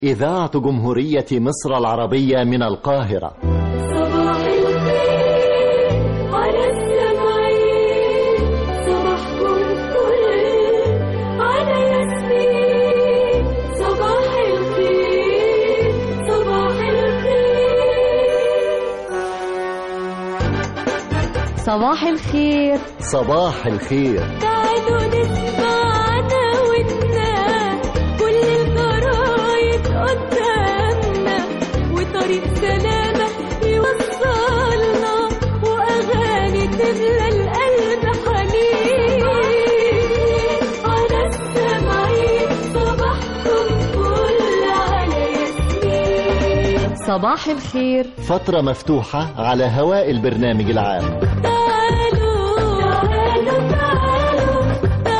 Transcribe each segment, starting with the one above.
إذاعة جمهورية مصر العربية من القاهرة صباح الخير على السمعين صباحكم فل على ياسمين صباح الخير صباح الخير صباح الخير صباح الخير تعالوا نسمعنا ونا كل الجرايد قدامنا وطريق سلامة يوصلنا وأغاني تملى القلب حنين على السمعين صباحكم فل على ياسمين صباح الخير فترة مفتوحة على هواء البرنامج العام تعالوا تعالوا تعالوا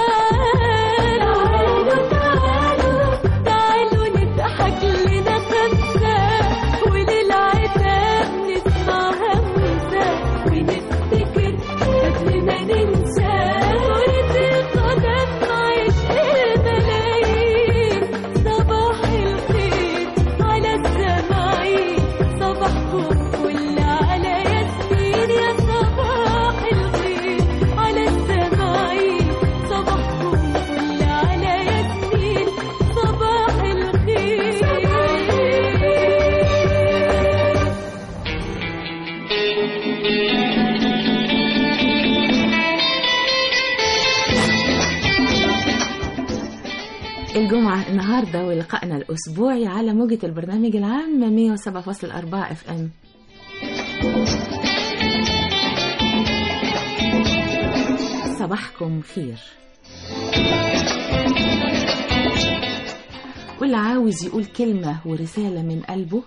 تعالوا تعالوا تعالوا نضحك لنا خمسة وللعتاب نسمع همسة ونفتكر قبل ما ننسى كرة القدم عشق الملايين صباح الخير على السماعين صباحكم كل على ياسمين يا صباح الخير على السماعين صباحكم كل على ياسمين صباح الخير الجمعة النهاردة ولقائنا الأسبوعي على موجة البرنامج العام 107.4 اف ام صباحكم خير واللي عاوز يقول كلمة ورسالة من قلبه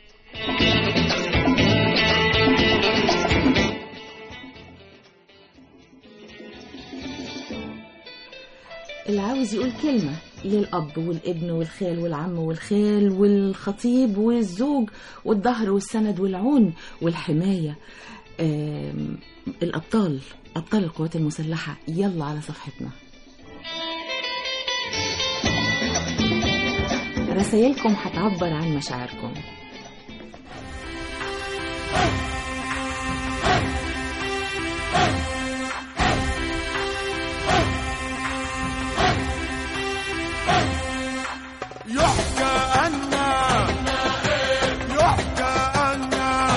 اللي عاوز يقول كلمة للأب والابن والخال والعم والخال والخطيب والزوج والظهر والسند والعون والحماية آم، الأبطال أبطال القوات المسلحة يلا على صفحتنا رسائلكم هتعبر عن مشاعركم يحكى أن يحكى أن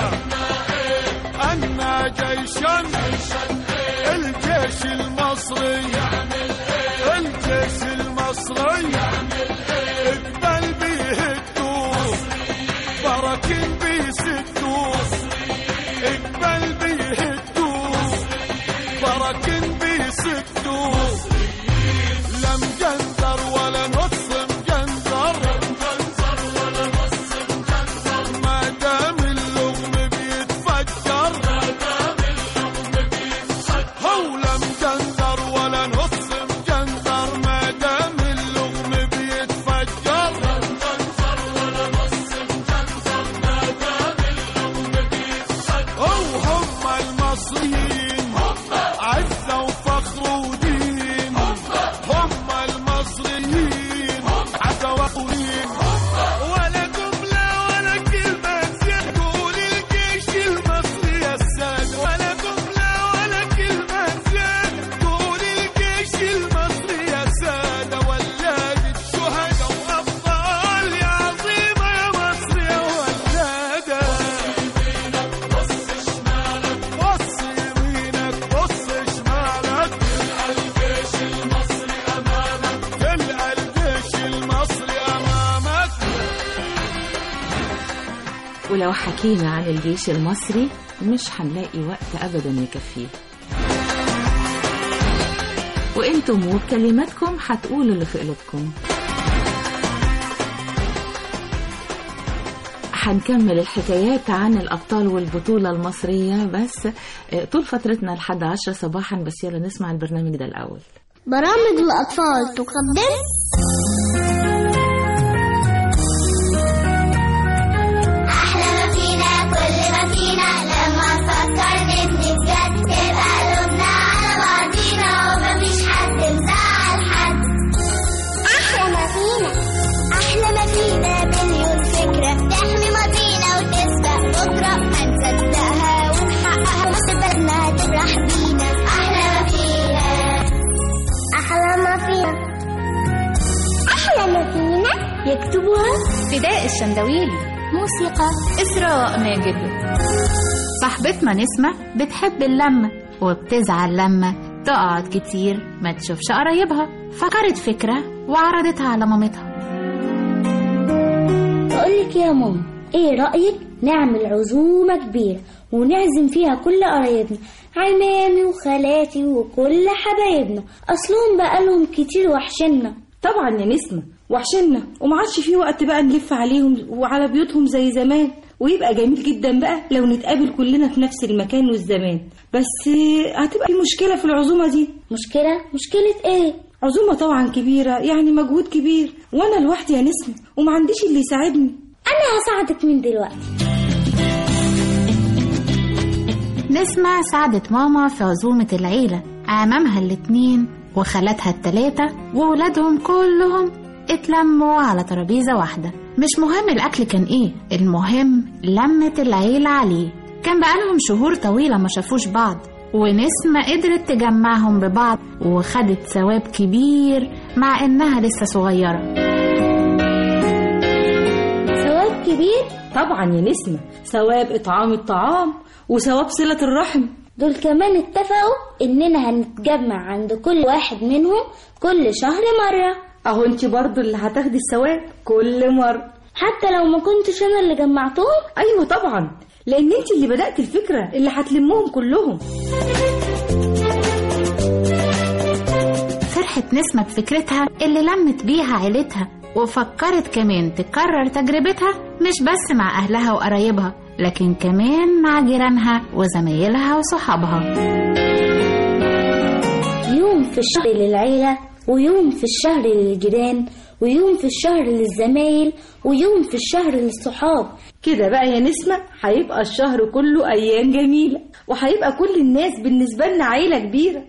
أن جيشا الجيش المصري الجيش المصري اقبل بيه الدوس بركن بيه ستوس اقبل بيه الدوس بركن بيه ستوس لم جندر ولا نص مجندر ما دام اللغم بيتفجر هو لم جندر ولا نص مجندر ما دام اللغم بيتفجر هو هم المصريين عزة وفخر ودين هم المصريين عزة وقوين ولا جملة ولا كلمة زيادة قول الجيش المصري يا السادة ولا جملة ولا كلمة زيادة قول الجيش المصري يا سادة ولادة شهداء وأبطال يا عظيمة يا مصر يا ولادة بص يمينك بص شمالك تلقى الجيش المصري أمامك ولو حكينا عن الجيش المصري مش هنلاقي وقت أبدا يكفيه وانتم وبكلماتكم هتقولوا اللي في قلوبكم هنكمل الحكايات عن الأبطال والبطولة المصرية بس آه، طول فترتنا لحد عشرة صباحا بس يلا نسمع البرنامج ده الأول برامج الأطفال تقدم أحلى ما فينا كل ما فينا لما نفكر نبني بجد تبقى قلوبنا على بعضينا ومفيش حد مزعل حد أحلى ما فينا أحلى ما فينا كتبوها فداء الشندويلي موسيقى إسراء ماجد صاحبتنا نسمة بتحب اللمة وبتزعل لما تقعد كتير ما تشوفش قرايبها فكرت فكرة وعرضتها على مامتها بقولك يا ماما ايه رأيك نعمل عزومة كبيرة ونعزم فيها كل قرايبنا عمامي وخالاتي وكل حبايبنا اصلهم بقالهم كتير وحشنا طبعا يا نسمة وحشنا وما عادش في وقت بقى نلف عليهم وعلى بيوتهم زي زمان ويبقى جميل جدا بقى لو نتقابل كلنا في نفس المكان والزمان بس هتبقى المشكلة في العزومة دي مشكلة مشكلة ايه عزومة طبعا كبيرة يعني مجهود كبير وانا لوحدي يا نسمة وما عنديش اللي يساعدني انا هساعدك من دلوقتي نسمة ساعدت ماما في عزومة العيلة عمامها الاتنين وخالاتها التلاتة وولادهم كلهم اتلموا على ترابيزة واحدة مش مهم الأكل كان إيه المهم لمة العيلة عليه كان بقالهم شهور طويلة ما شافوش بعض ونسمة قدرت تجمعهم ببعض وخدت ثواب كبير مع إنها لسه صغيرة ثواب كبير طبعا يا نسمة ثواب إطعام الطعام وثواب صلة الرحم دول كمان اتفقوا اننا هنتجمع عند كل واحد منهم كل شهر مرة اهو انت برضو اللي هتاخدي الثواب كل مرة حتى لو ما كنتش انا اللي جمعتهم ايوه طبعا لان انت اللي بدأت الفكرة اللي هتلمهم كلهم فرحت نسمة بفكرتها اللي لمت بيها عيلتها وفكرت كمان تكرر تجربتها مش بس مع أهلها وقرايبها لكن كمان مع جيرانها وزمايلها وصحابها يوم في الشهر للعيلة ويوم في الشهر للجيران ويوم في الشهر للزمايل ويوم في الشهر للصحاب كده بقى يا نسمة هيبقى الشهر كله أيام جميلة وهيبقى كل الناس بالنسبة لنا عيلة كبيرة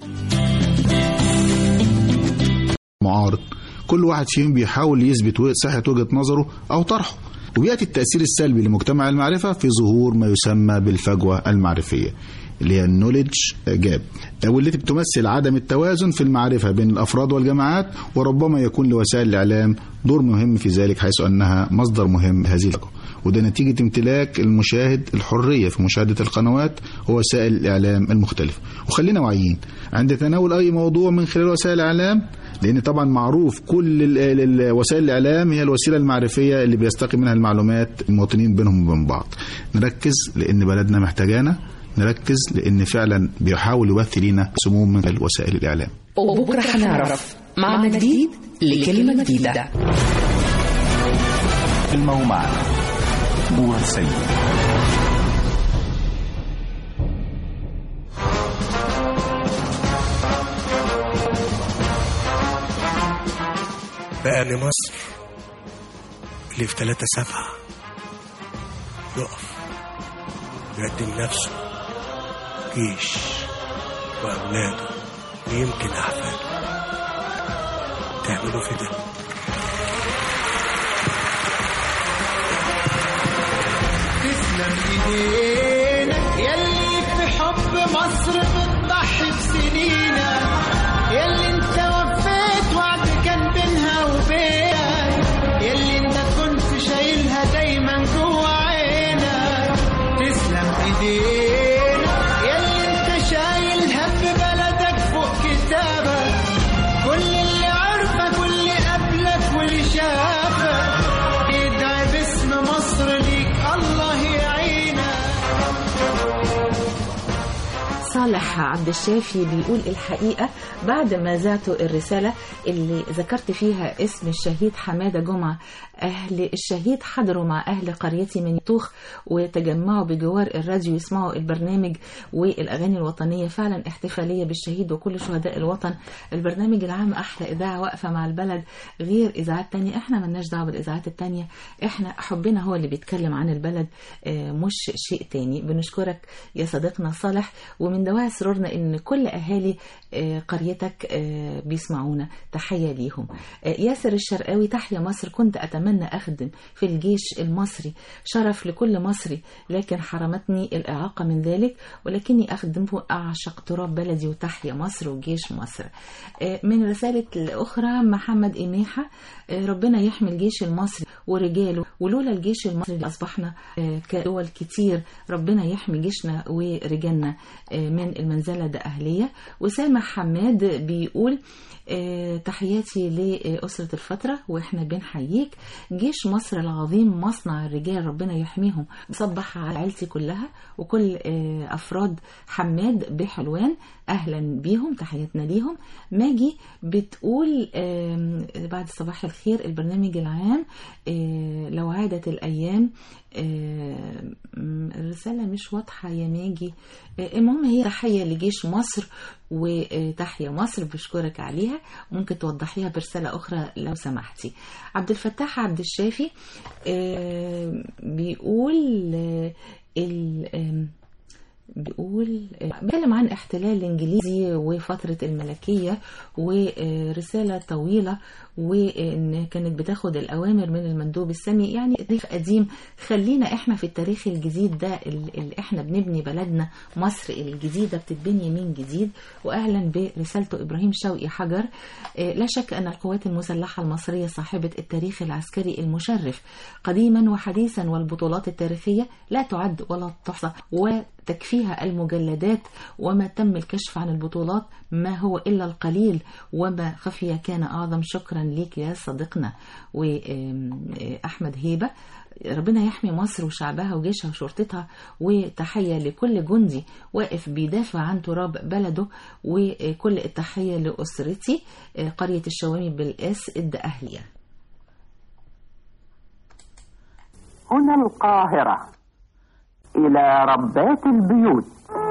معارض كل واحد فيهم بيحاول يثبت و- صحة وجهة نظره أو طرحه وبيأتي التأثير السلبي لمجتمع المعرفة في ظهور ما يسمى بالفجوة المعرفية اللي هي النوليدج جاب والتي بتمثل عدم التوازن في المعرفة بين الأفراد والجماعات وربما يكون لوسائل الإعلام دور مهم في ذلك حيث أنها مصدر مهم هذه الفجوة وده نتيجة امتلاك المشاهد الحرية في مشاهدة القنوات ووسائل الإعلام المختلفة وخلينا واعيين عند تناول أي موضوع من خلال وسائل الإعلام لأن طبعا معروف كل ال- ال- ال- وسائل الإعلام هي الوسيلة المعرفية اللي بيستقي منها المعلومات المواطنين بينهم وبين بعض نركز لأن بلدنا محتاجانا نركز لأن فعلا بيحاول يبث لينا سموم من خلال وسائل الإعلام وبكرة هنعرف معنى جديد لكلمة جديدة كلمة ومعنى نور سيد بقى لمصر اللي في 3 سبعة يقف ويقدم نفسه جيش وأولاده ويمكن أحفاده تعملوا في ده تسلم ايدينا يلي في حب مصر بتضحي بسنينا يلي انت وفيت وعد كان بينها وبينك يلي انت كنت شايلها دايما جوا عينك تسلم ايدينا يلي انت شايلها في بلدك فوق كتابك كل اللي عارفك واللي قبلك واللي شافك ادعي باسم مصر ليك الله يعينك صالح عبد الشافي بيقول الحقيقة بعد ما ذاتوا الرسالة اللي ذكرت فيها اسم الشهيد حمادة جمعة أهل الشهيد حضروا مع أهل قريتي من طوخ وتجمعوا بجوار الراديو يسمعوا البرنامج والأغاني الوطنية فعلا احتفالية بالشهيد وكل شهداء الوطن البرنامج العام أحلى إذاعة واقفة مع البلد غير إذاعات تانية إحنا ملناش دعوة بالإذاعات التانية إحنا حبنا هو اللي بيتكلم عن البلد آه، مش شيء تاني بنشكرك يا صديقنا صالح ومن دواعي سرورنا ان كل اهالي آه، قريتك آه، بيسمعونا تحيه ليهم آه، ياسر الشرقاوي تحيا مصر كنت اتمنى اخدم في الجيش المصري شرف لكل مصري لكن حرمتني الاعاقه من ذلك ولكني اخدم اعشق تراب بلدي وتحيا مصر وجيش مصر آه، من رساله الاخرى محمد اميحه آه، ربنا يحمي الجيش المصري ورجاله ولولا الجيش المصري لاصبحنا آه، كدول كتير ربنا يحمي جيشنا ورجالنا آه، من المنزله ده اهليه وسامح حماد بيقول آه، تحياتي لأسرة الفترة وإحنا بنحييك جيش مصر العظيم مصنع الرجال ربنا يحميهم بصبح على عيلتي كلها وكل آه، أفراد حماد بحلوان أهلا بيهم تحياتنا ليهم ماجي بتقول آم، بعد صباح الخير البرنامج العام آه، لو عادت الأيام آه، م- الرسالة مش واضحة يا ماجي آه، المهم هي تحية لجيش مصر وتحية مصر بشكرك عليها ممكن توضحيها برسالة أخرى لو سمحتي عبد الفتاح عبد الشافي آه، بيقول آه، ال آم، بيقول بيتكلم عن احتلال الانجليزي وفتره الملكيه ورساله طويله وان كانت بتاخد الاوامر من المندوب السامي يعني تاريخ قديم خلينا احنا في التاريخ الجديد ده اللي احنا بنبني بلدنا مصر الجديده بتتبني من جديد واهلا برسالته ابراهيم شوقي حجر آه، لا شك ان القوات المسلحه المصريه صاحبه التاريخ العسكري المشرف قديما وحديثا والبطولات التاريخيه لا تعد ولا تحصى وتكفيها المجلدات وما تم الكشف عن البطولات ما هو إلا القليل وما خفي كان أعظم شكرا ليك يا صديقنا وأحمد هيبة ربنا يحمي مصر وشعبها وجيشها وشرطتها وتحية لكل جندي واقف بيدافع عن تراب بلده وكل التحية لأسرتي قرية الشوامي بالقاس الدقهلية هنا القاهرة إلى ربات البيوت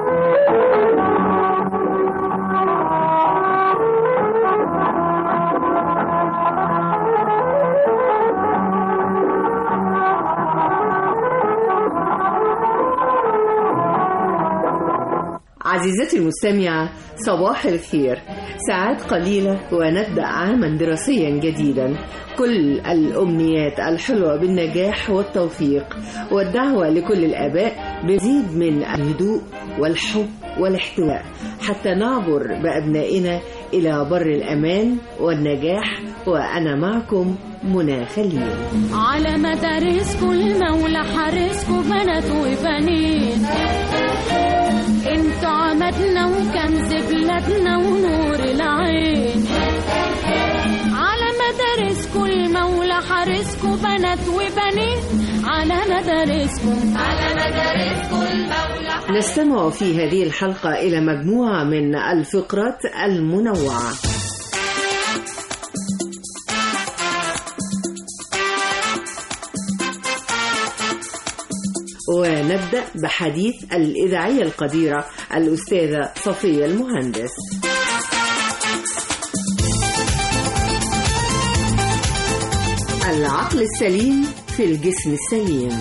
عزيزتي المستمعة صباح الخير ساعات قليلة ونبدأ عاما دراسيا جديدا كل الأمنيات الحلوة بالنجاح والتوفيق والدعوة لكل الآباء بزيد من الهدوء والحب والاحتواء حتى نعبر بأبنائنا إلى بر الأمان والنجاح وأنا معكم منى خليل على مدارسكم المولى حارسكم بنات وبنين انتوا عمدنا وكنز بلادنا ونور العين على مدارسكم المولى حارسكم بنات وبنين على مدارسكم على مدارسكم المولى نستمع في هذه الحلقة إلى مجموعة من الفقرات المنوعة ونبدأ بحديث الإذاعية القديرة الأستاذة صفية المهندس العقل السليم في الجسم السليم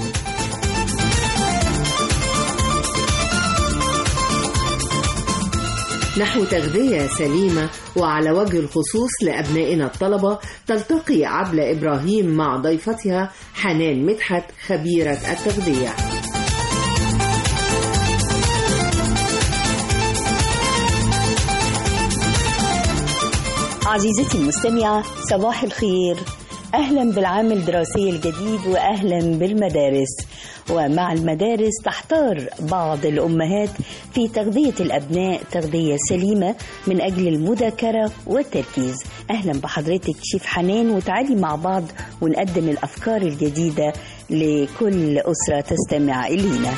نحو تغذية سليمة وعلى وجه الخصوص لأبنائنا الطلبة تلتقي عبلة إبراهيم مع ضيفتها حنان مدحت خبيرة التغذية عزيزتي المستمعة صباح الخير أهلا بالعام الدراسي الجديد وأهلا بالمدارس ومع المدارس تحتار بعض الأمهات في تغذية الأبناء تغذية سليمة من أجل المذاكرة والتركيز أهلا بحضرتك شيف حنان وتعالي مع بعض ونقدم الأفكار الجديدة لكل أسرة تستمع إلينا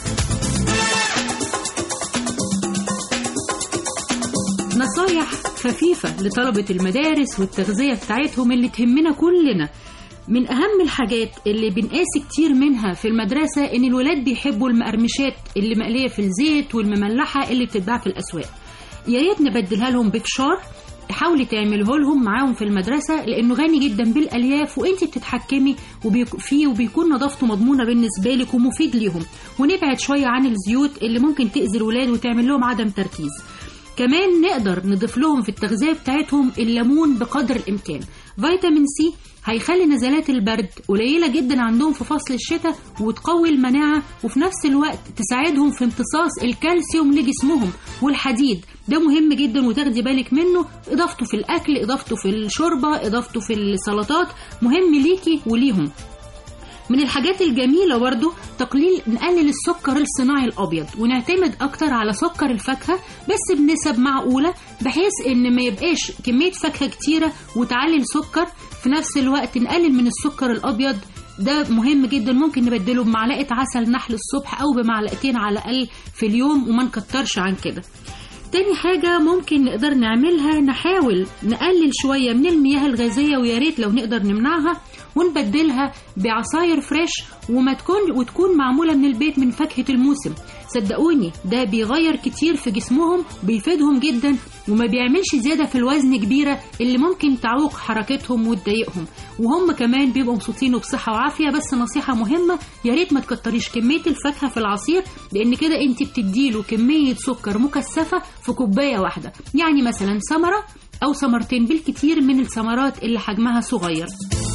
نصايح خفيفة لطلبة المدارس والتغذية بتاعتهم اللي تهمنا كلنا من أهم الحاجات اللي بنقاس كتير منها في المدرسة إن الولاد بيحبوا المقرمشات اللي مقلية في الزيت والمملحة اللي بتتباع في الأسواق يا ريت نبدلها لهم بفشار حاولي تعمله لهم معاهم في المدرسة لأنه غني جدا بالألياف وأنت بتتحكمي وبيك- فيه وبيكون نظافته مضمونة بالنسبة لك ومفيد ليهم ونبعد شوية عن الزيوت اللي ممكن تأذي الولاد وتعمل لهم عدم تركيز كمان نقدر نضيف لهم في التغذية بتاعتهم الليمون بقدر الإمكان فيتامين سي هيخلي نزلات البرد قليلة جدا عندهم في فصل الشتاء وتقوي المناعة وفي نفس الوقت تساعدهم في امتصاص الكالسيوم لجسمهم والحديد ده مهم جدا وتاخدي بالك منه اضافته في الاكل اضافته في الشوربه اضافته في السلطات مهم ليكي وليهم من الحاجات الجميلة برضو تقليل نقلل السكر الصناعي الأبيض ونعتمد أكتر على سكر الفاكهة بس بنسب معقولة بحيث إن ما يبقاش كمية فاكهة كتيرة وتعلي السكر في نفس الوقت نقلل من السكر الأبيض ده مهم جدا ممكن نبدله بمعلقة عسل نحل الصبح أو بمعلقتين على الأقل في اليوم وما نكترش عن كده تاني حاجة ممكن نقدر نعملها نحاول نقلل شوية من المياه الغازية ويا ريت لو نقدر نمنعها ونبدلها بعصاير فريش وما تكون وتكون معمولة من البيت من فاكهة الموسم صدقوني ده بيغير كتير في جسمهم بيفيدهم جدا وما بيعملش زيادة في الوزن كبيرة اللي ممكن تعوق حركتهم وتضايقهم وهم كمان بيبقوا مبسوطين وبصحة وعافية بس نصيحة مهمة يا ريت ما تكتريش كمية الفاكهة في العصير لأن كده أنت بتديله كمية سكر مكثفة في كوباية واحدة يعني مثلا ثمرة أو ثمرتين بالكتير من الثمرات اللي حجمها صغير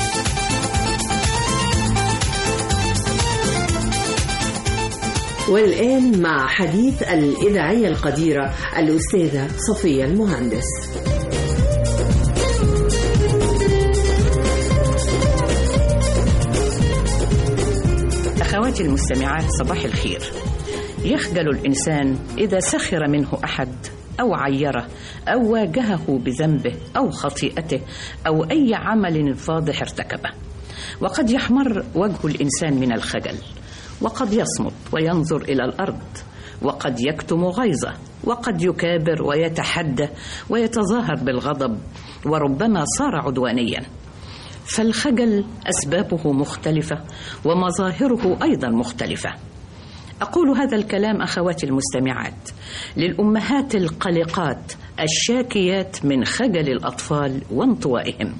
والآن مع حديث الإذاعية القديرة الأستاذة صفية المهندس أخواتي المستمعات صباح الخير يخجل الإنسان إذا سخر منه أحد أو عيره أو واجهه بذنبه أو خطيئته أو أي عمل فاضح ارتكبه وقد يحمر وجه الإنسان من الخجل وقد يصمت وينظر إلى الأرض وقد يكتم غيظه وقد يكابر ويتحدى ويتظاهر بالغضب وربما صار عدوانيا فالخجل اسبابه مختلفه ومظاهره ايضا مختلفه اقول هذا الكلام اخواتي المستمعات للامهات القلقات الشاكيات من خجل الاطفال وانطوائهم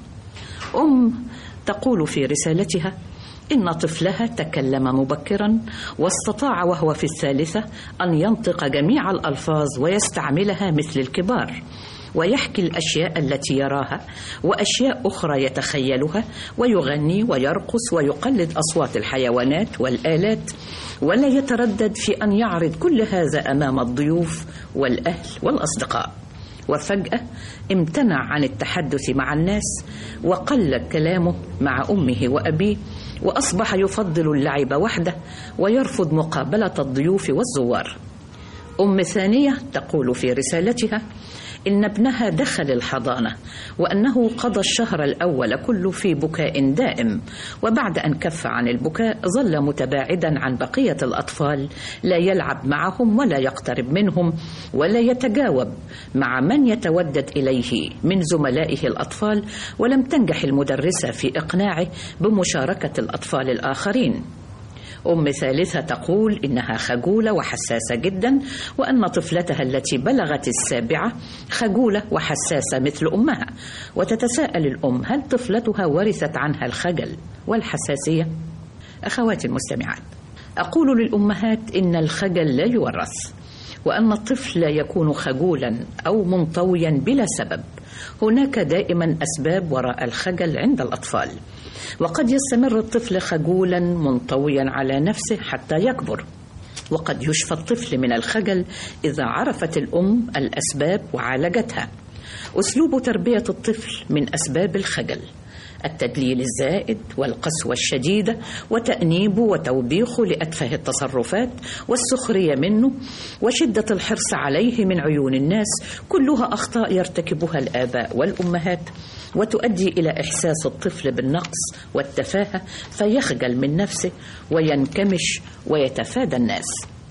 ام تقول في رسالتها إن طفلها تكلم مبكرا واستطاع وهو في الثالثة أن ينطق جميع الألفاظ ويستعملها مثل الكبار ويحكي الأشياء التي يراها وأشياء أخرى يتخيلها ويغني ويرقص ويقلد أصوات الحيوانات والآلات ولا يتردد في أن يعرض كل هذا أمام الضيوف والأهل والأصدقاء وفجأة امتنع عن التحدث مع الناس وقل كلامه مع أمه وأبيه وأصبح يفضل اللعب وحده ويرفض مقابلة الضيوف والزوار أم ثانية تقول في رسالتها إن ابنها دخل الحضانة وأنه قضى الشهر الأول كله في بكاء دائم وبعد أن كف عن البكاء ظل متباعدا عن بقية الأطفال لا يلعب معهم ولا يقترب منهم ولا يتجاوب مع من يتودد إليه من زملائه الأطفال ولم تنجح المدرسة في إقناعه بمشاركة الأطفال الآخرين أم ثالثة تقول إنها خجولة وحساسة جدا وأن طفلتها التي بلغت السابعة خجولة وحساسة مثل أمها وتتساءل الأم هل طفلتها ورثت عنها الخجل والحساسية؟ أخواتي المستمعات أقول للأمهات إن الخجل لا يورث وأن الطفل لا يكون خجولا أو منطويا بلا سبب هناك دائما أسباب وراء الخجل عند الأطفال وقد يستمر الطفل خجولا منطويا على نفسه حتى يكبر وقد يشفى الطفل من الخجل اذا عرفت الام الاسباب وعالجتها اسلوب تربيه الطفل من اسباب الخجل التدليل الزائد والقسوة الشديدة وتأنيبه وتوبيخه لأتفه التصرفات والسخرية منه وشدة الحرص عليه من عيون الناس كلها أخطاء يرتكبها الآباء والأمهات وتؤدي إلى إحساس الطفل بالنقص والتفاهة فيخجل من نفسه وينكمش ويتفادى الناس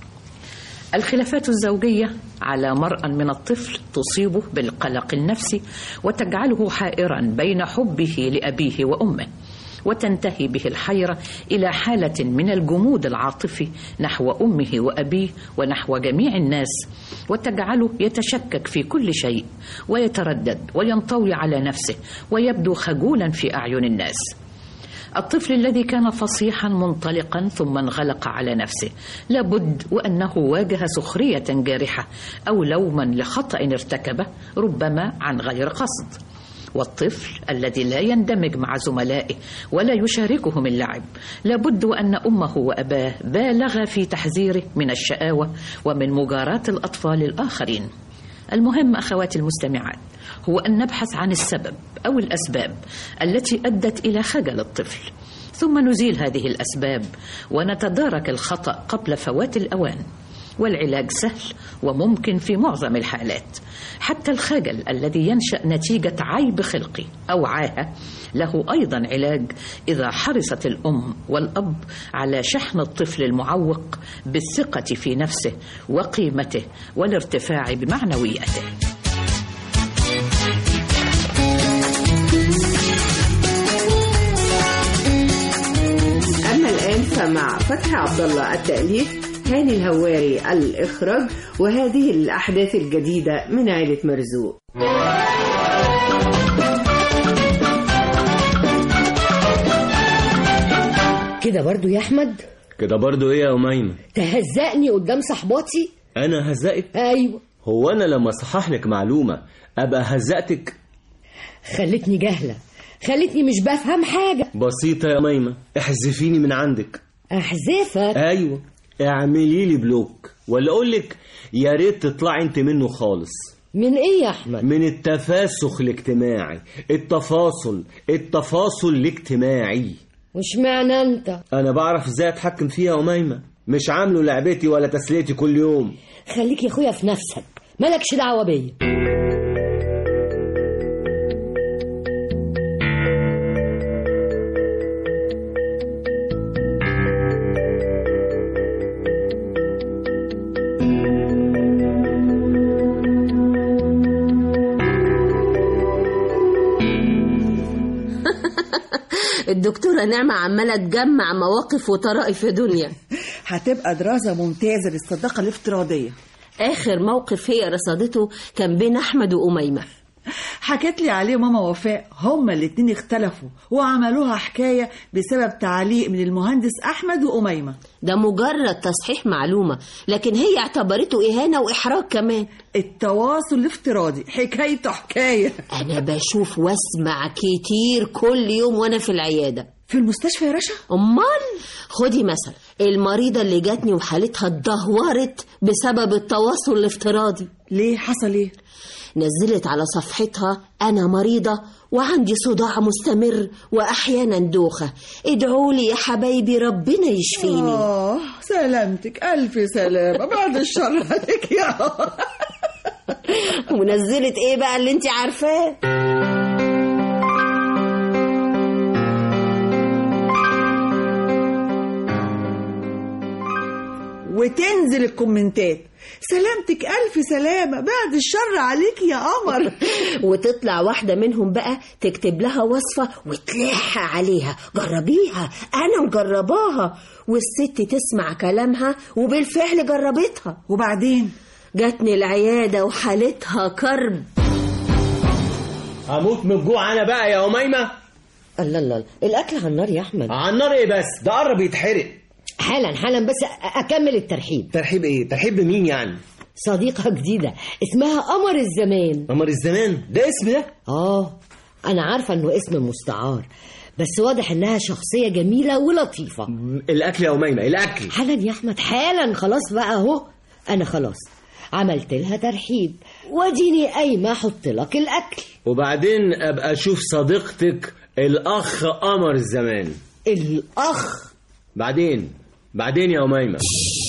الخلافات الزوجية على مرأى من الطفل تصيبه بالقلق النفسي وتجعله حائرا بين حبه لأبيه وأمه وتنتهي به الحيرة إلى حالة من الجمود العاطفي نحو أمه وأبيه ونحو جميع الناس وتجعله يتشكك في كل شيء ويتردد وينطوي على نفسه ويبدو خجولا في أعين الناس الطفل الذي كان فصيحا منطلقا ثم انغلق على نفسه لابد وانه واجه سخريه جارحه او لوما لخطا ارتكبه ربما عن غير قصد والطفل الذي لا يندمج مع زملائه ولا يشاركهم اللعب لابد وان امه واباه بالغا في تحذيره من الشقاوه ومن مجاراه الاطفال الاخرين المهم اخواتي المستمعات هو ان نبحث عن السبب او الاسباب التي ادت الى خجل الطفل ثم نزيل هذه الاسباب ونتدارك الخطا قبل فوات الاوان والعلاج سهل وممكن في معظم الحالات حتى الخجل الذي ينشا نتيجه عيب خلقي او عاهه له ايضا علاج اذا حرصت الام والاب على شحن الطفل المعوق بالثقه في نفسه وقيمته والارتفاع بمعنوياته أما الآن فمع فتحي عبد الله التأليف هاني الهواري الإخراج وهذه الأحداث الجديدة من عائلة مرزوق كده برضو يا احمد كده برضو ايه يا أميمة تهزقني قدام صحباتي انا هزقك ايوه هو انا لما اصحح لك معلومة ابقى هزقتك خلتني جاهله خلتني مش بفهم حاجه بسيطة يا أميمة احذفيني من عندك احذفك ايوه اعملي لي بلوك ولا اقول لك يا ريت تطلعي انت منه خالص من ايه يا احمد من التفاسخ الاجتماعي التفاصل التفاصل الاجتماعي وش معنى انت انا بعرف ازاي اتحكم فيها يا أميمة مش عامله لعبتي ولا تسليتي كل يوم خليك يا اخويا في نفسك مالكش دعوه بيا الدكتورة نعمة عمالة تجمع مواقف وطرائف يا دنيا هتبقى دراسة ممتازة للصداقة الافتراضية آخر موقف هي رصدته كان بين أحمد وأميمة حكت لي عليه ماما وفاء هما الاتنين اختلفوا وعملوها حكاية بسبب تعليق من المهندس أحمد وأميمة ده مجرد تصحيح معلومة لكن هي اعتبرته إهانة وإحراج كمان التواصل الافتراضي حكايته حكاية أنا بشوف واسمع كتير كل يوم وأنا في العيادة في المستشفى يا رشا أمال خدي مثلا المريضة اللي جاتني وحالتها اتدهورت بسبب التواصل الافتراضي ليه حصل ايه نزلت على صفحتها أنا مريضة وعندي صداع مستمر وأحيانا دوخة ادعوا لي يا حبايبي ربنا يشفيني آه سلامتك ألف سلامة بعد الشر عليك يا ونزلت ايه بقى اللي انت عارفاه وتنزل الكومنتات سلامتك ألف سلامة بعد الشر عليك يا قمر وتطلع واحدة منهم بقى تكتب لها وصفة وتلح عليها جربيها أنا مجرباها والست تسمع كلامها وبالفعل جربتها وبعدين جاتني العيادة وحالتها كرب هموت من الجوع انا بقى يا أميمة الله الله الأكل على النار يا أحمد على النار ايه بس ده قرب يتحرق حالا حالا بس أ- أكمل الترحيب ترحيب ايه ترحيب بمين يعني صديقة جديدة اسمها قمر الزمان قمر الزمان ده اسم ده آه أنا عارفة إنه اسم مستعار بس واضح إنها شخصية جميلة ولطيفة الاكل يا أميمة الاكل حالا يا أحمد حالا خلاص بقى أهو أنا خلاص عملت لها ترحيب واديني قايمة أحط لك الأكل وبعدين ابقى اشوف صديقتك الاخ قمر الزمان الأخ بعدين بعدين يا أميمة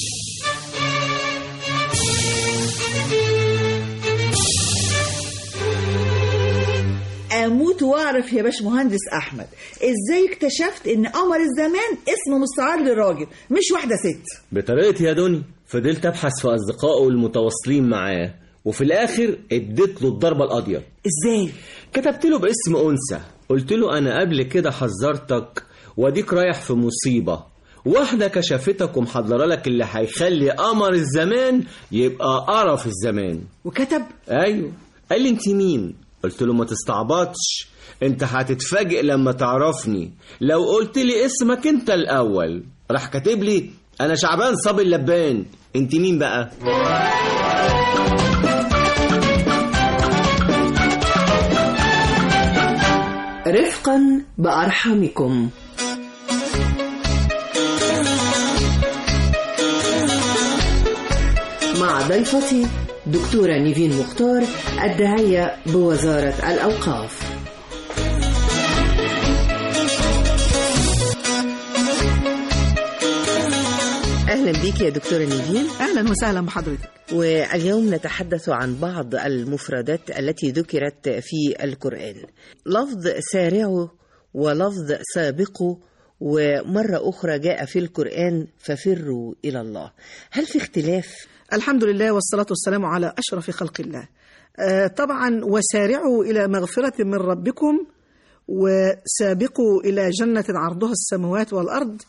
اموت واعرف يا باش مهندس احمد ازاي اكتشفت ان قمر الزمان اسم مستعار لراجل مش واحده ست بطريقتي يا دنيا فضلت ابحث في اصدقائه المتواصلين معاه وفي الاخر اديت له الضربه القاضيه ازاي كتبت له باسم انثى قلت له انا قبل كده حذرتك واديك رايح في مصيبة واحدة كشفتك ومحضرة لك اللي هيخلي قمر الزمان يبقى قرف الزمان وكتب ايوه قال لي انت مين قلت له ما تستعبطش انت هتتفاجئ لما تعرفني لو قلت لي اسمك انت الاول راح كاتب لي انا شعبان صبي اللبان انت مين بقى رفقا بأرحامكم مع ضيفتي دكتورة نيفين مختار الداعية بوزارة الأوقاف أهلا بك يا دكتورة نيفين أهلا وسهلا بحضرتك واليوم نتحدث عن بعض المفردات التي ذكرت في القرآن لفظ سارعوا ولفظ سابقوا ومرة أخرى جاء في القرآن ففروا إلى الله هل في اختلاف؟ الحمد لله والصلاة والسلام على أشرف خلق الله آه طبعا وسارعوا إلى مغفرة من ربكم وسابقوا إلى جنة عرضها السماوات والأرض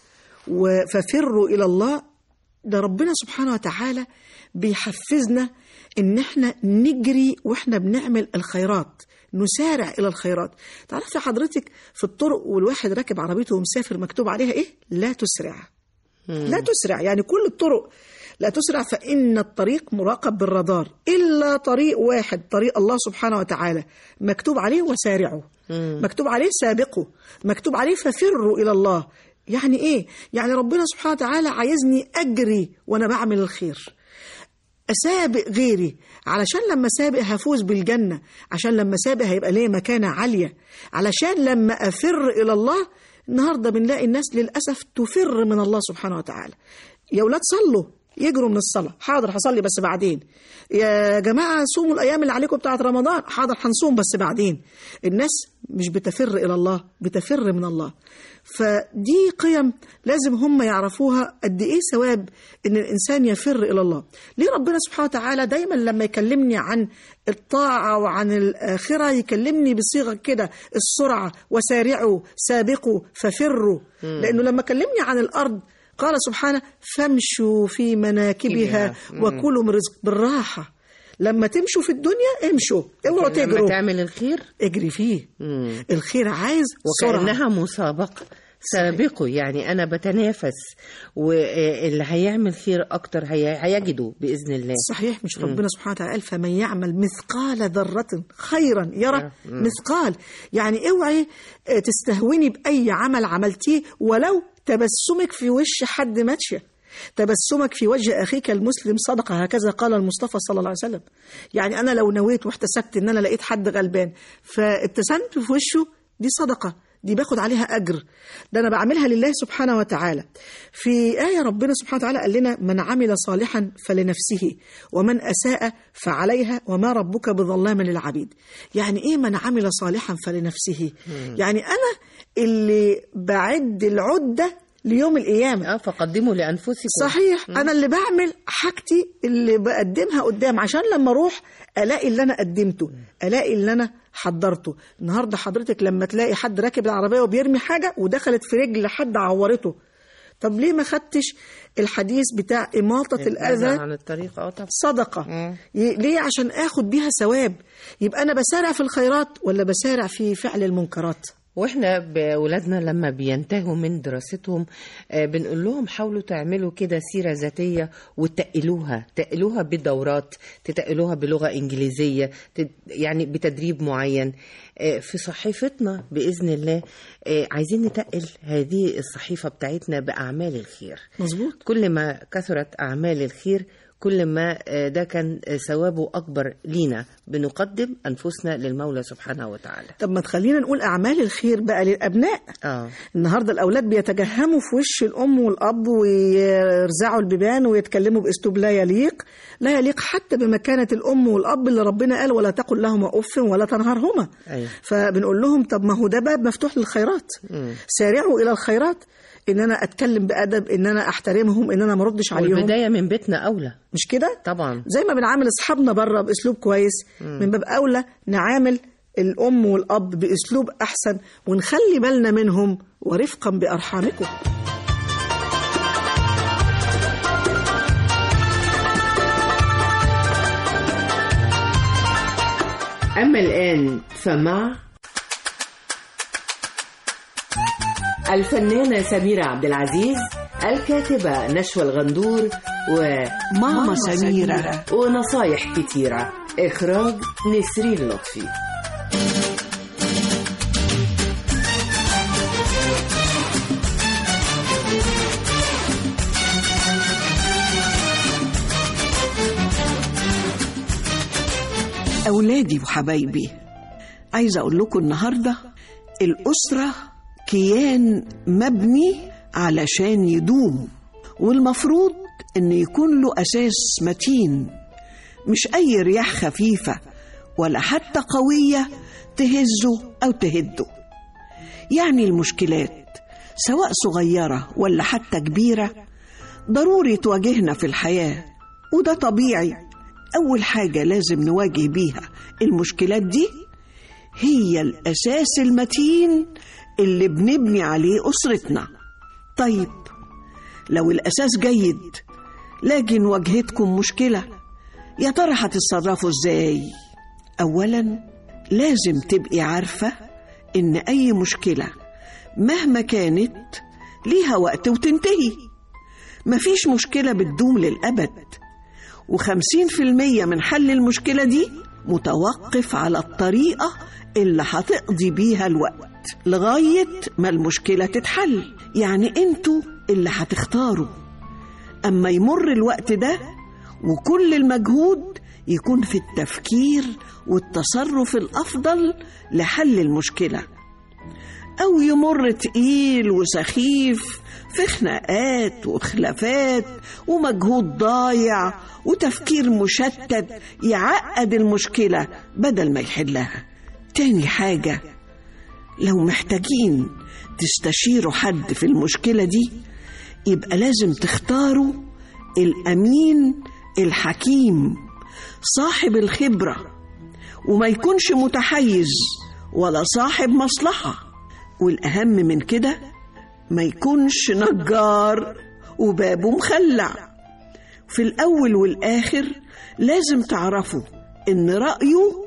ففروا إلى الله ده ربنا سبحانه وتعالى بيحفزنا إن احنا نجري وإحنا بنعمل الخيرات نسارع إلى الخيرات تعرفي حضرتك في الطرق والواحد راكب عربيته ومسافر مكتوب عليها إيه لا تسرع لا تسرع يعني كل الطرق لا تسرع فإن الطريق مراقب بالرادار إلا طريق واحد طريق الله سبحانه وتعالى مكتوب عليه وسارعوا مكتوب عليه سابقوا مكتوب عليه ففروا إلى الله يعني إيه؟ يعني ربنا سبحانه وتعالى عايزني أجري وأنا بعمل الخير أسابق غيري علشان لما سابق هفوز بالجنة عشان لما سابق هيبقى ليه مكانة عالية علشان لما أفر إلى الله النهاردة بنلاقي الناس للأسف تفر من الله سبحانه وتعالى يا ولاد صلوا يجروا من الصلاة حاضر هصلي بس بعدين يا جماعة صوموا الأيام اللي عليكم بتاعت رمضان حاضر هنصوم بس بعدين الناس مش بتفر إلى الله بتفر من الله فدي قيم لازم هم يعرفوها قد إيه ثواب إن الإنسان يفر إلى الله ليه ربنا سبحانه وتعالى دايما لما يكلمني عن الطاعة وعن الآخرة يكلمني بصيغة كده السرعة وسارعوا سابقوا ففروا لأنه لما كلمني عن الأرض قال سبحانه فامشوا في مناكبها وكلوا من رزق بالراحة لما تمشوا في الدنيا امشوا اوعوا تجروا لما تعمل الخير اجري فيه مم. الخير عايز وكأنها سرعة مسابقة سابقوا يعني أنا بتنافس واللي هيعمل خير أكتر هي... هيجده بإذن الله صحيح مش ربنا سبحانه وتعالى قال فمن يعمل مثقال ذرة خيرا يرى مم. مثقال يعني اوعي تستهوني بأي عمل عملتيه ولو تبسمك في وش حد ماشية تبسمك في وجه أخيك المسلم صدقة هكذا قال المصطفى صلى الله عليه وسلم يعني أنا لو نويت واحتسبت إن أنا لقيت حد غلبان فابتسمت في وشه دي صدقة دي باخد عليها أجر ده أنا بعملها لله سبحانه وتعالى في آية ربنا سبحانه وتعالى قال لنا من عمل صالحا فلنفسه ومن أساء فعليها وما ربك بظلام للعبيد يعني إيه من عمل صالحا فلنفسه يعني أنا اللي بعد العدة ليوم القيامة اه فقدموا لأنفسكم صحيح مم. أنا اللي بعمل حاجتي اللي بقدمها قدام عشان لما أروح ألاقي اللي أنا قدمته ألاقي اللي أنا حضرته النهاردة حضرتك لما تلاقي حد راكب العربية وبيرمي حاجة ودخلت في رجل حد عورته طب ليه ما خدتش الحديث بتاع إماطة الأذى عن الطريق اه طبعا صدقة ي- ليه عشان آخد بيها ثواب يبقى أنا بسارع في الخيرات ولا بسارع في فعل المنكرات واحنا بولادنا لما بينتهوا من دراستهم آه، بنقول لهم حاولوا تعملوا كده سيرة ذاتية وتقلوها تقلوها بدورات تتقلوها بلغة إنجليزية تد- يعني بتدريب معين آه، في صحيفتنا بإذن الله آه، عايزين نتقل هذه الصحيفة بتاعتنا بأعمال الخير مظبوط كل ما كثرت أعمال الخير كل ما آه، ده كان آه، ثوابه أكبر لينا بنقدم أنفسنا للمولى سبحانه وتعالى طب ما تخلينا نقول أعمال الخير بقى للأبناء آه. النهارده الاولاد بيتجهموا في وش الام والاب ويرزعوا البيبان ويتكلموا باسلوب لا يليق لا يليق حتى بمكانه الام والاب اللي ربنا قال ولا تقل لهما اف ولا تنهرهما أيوة. فبنقول لهم طب ما هو ده باب مفتوح للخيرات مم. سارعوا الى الخيرات ان انا اتكلم بادب ان انا احترمهم ان انا ما اردش عليهم والبداية من بيتنا أولى مش كده طبعا زي ما بنعامل اصحابنا بره باسلوب كويس مم. من باب اولى نعامل الأم والأب بأسلوب أحسن ونخلي بالنا منهم ورفقا بأرحامكم أما الآن فمع الفنانة سميرة عبد العزيز الكاتبة نشوى الغندور وماما سميرة. ونصايح كتيرة إخراج نسرين لطفي أولادي وحبايبي عايزة أقول لكم النهاردة الأسرة كيان مبني علشان يدوم والمفروض إن يكون له أساس متين مش أي رياح خفيفة ولا حتى قوية تهزه أو تهده يعني المشكلات سواء صغيرة ولا حتى كبيرة ضروري تواجهنا في الحياة وده طبيعي أول حاجة لازم نواجه بيها المشكلات دي هي الأساس المتين اللي بنبني عليه أسرتنا طيب لو الأساس جيد لكن واجهتكم مشكلة يا ترى هتتصرفوا ازاي أولا لازم تبقي عارفة إن أي مشكلة مهما كانت ليها وقت وتنتهي مفيش مشكلة بتدوم للأبد وخمسين في المية من حل المشكلة دي متوقف على الطريقة اللي هتقضي بيها الوقت لغاية ما المشكلة تتحل يعني انتوا اللي هتختاروا أما يمر الوقت ده وكل المجهود يكون في التفكير والتصرف الأفضل لحل المشكلة أو يمر تقيل وسخيف في خناقات وخلافات ومجهود ضايع وتفكير مشتت يعقد المشكلة بدل ما يحلها تاني حاجة لو محتاجين تستشيروا حد في المشكلة دي يبقى لازم تختاروا الأمين الحكيم صاحب الخبرة وما يكونش متحيز ولا صاحب مصلحة والأهم من كده ما يكونش نجار وبابه مخلع في الأول والآخر لازم تعرفوا إن رأيه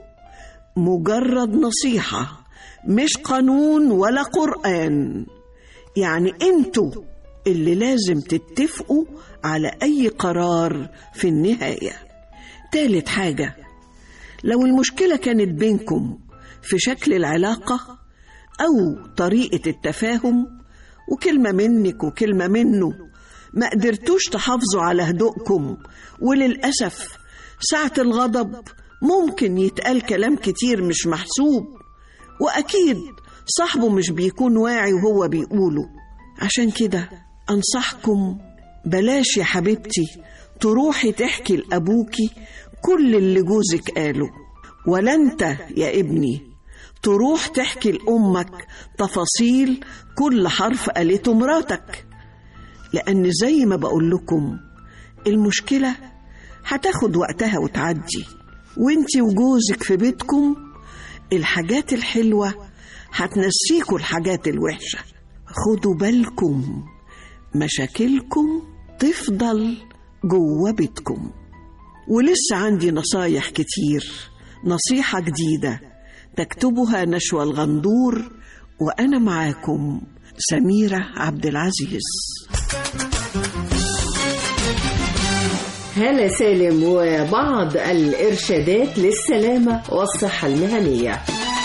مجرد نصيحة مش قانون ولا قرآن يعني انتوا اللي لازم تتفقوا على أي قرار في النهاية تالت حاجة لو المشكلة كانت بينكم في شكل العلاقة أو طريقة التفاهم وكلمة منك وكلمة منه ما قدرتوش تحافظوا على هدوءكم وللأسف ساعة الغضب ممكن يتقال كلام كتير مش محسوب وأكيد صاحبه مش بيكون واعي وهو بيقوله عشان كده أنصحكم بلاش يا حبيبتي تروحي تحكي لأبوكي كل اللي جوزك قاله ولا أنت يا ابني تروح تحكي لأمك تفاصيل كل حرف قالته مراتك لأن زي ما بقول لكم المشكلة هتاخد وقتها وتعدي وانتي وجوزك في بيتكم الحاجات الحلوة هتنسيكوا الحاجات الوحشة خدوا بالكم مشاكلكم تفضل جوه بيتكم ولسه عندي نصايح كتير نصيحة جديدة تكتبها نشوى الغندور وأنا معاكم سميرة عبد العزيز هالة سالم وبعض الإرشادات للسلامة والصحة المهنية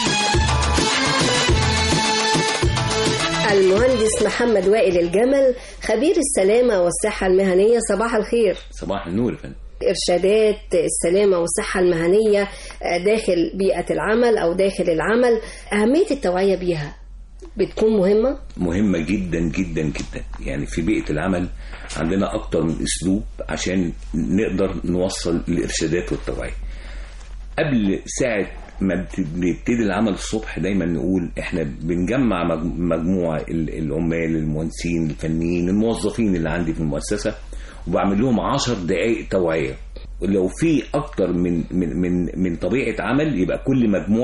المهندس محمد وائل الجمل خبير السلامة والصحة المهنية صباح الخير صباح النور يا فندم إرشادات السلامة والصحة المهنية داخل بيئة العمل أو داخل العمل أهمية التوعية بيها بتكون مهمة؟ مهمة جدا جدا جدا يعني في بيئة العمل عندنا أكتر من أسلوب عشان نقدر نوصل الإرشادات والتوعية قبل ساعة ما بنبتدي العمل الصبح دايما نقول احنا بنجمع مجموعة العمال المهندسين الفنيين الموظفين اللي عندي في المؤسسة وبعمل لهم عشر دقائق توعية لو في أكتر من من من من طبيعة عمل يبقى كل مجموعة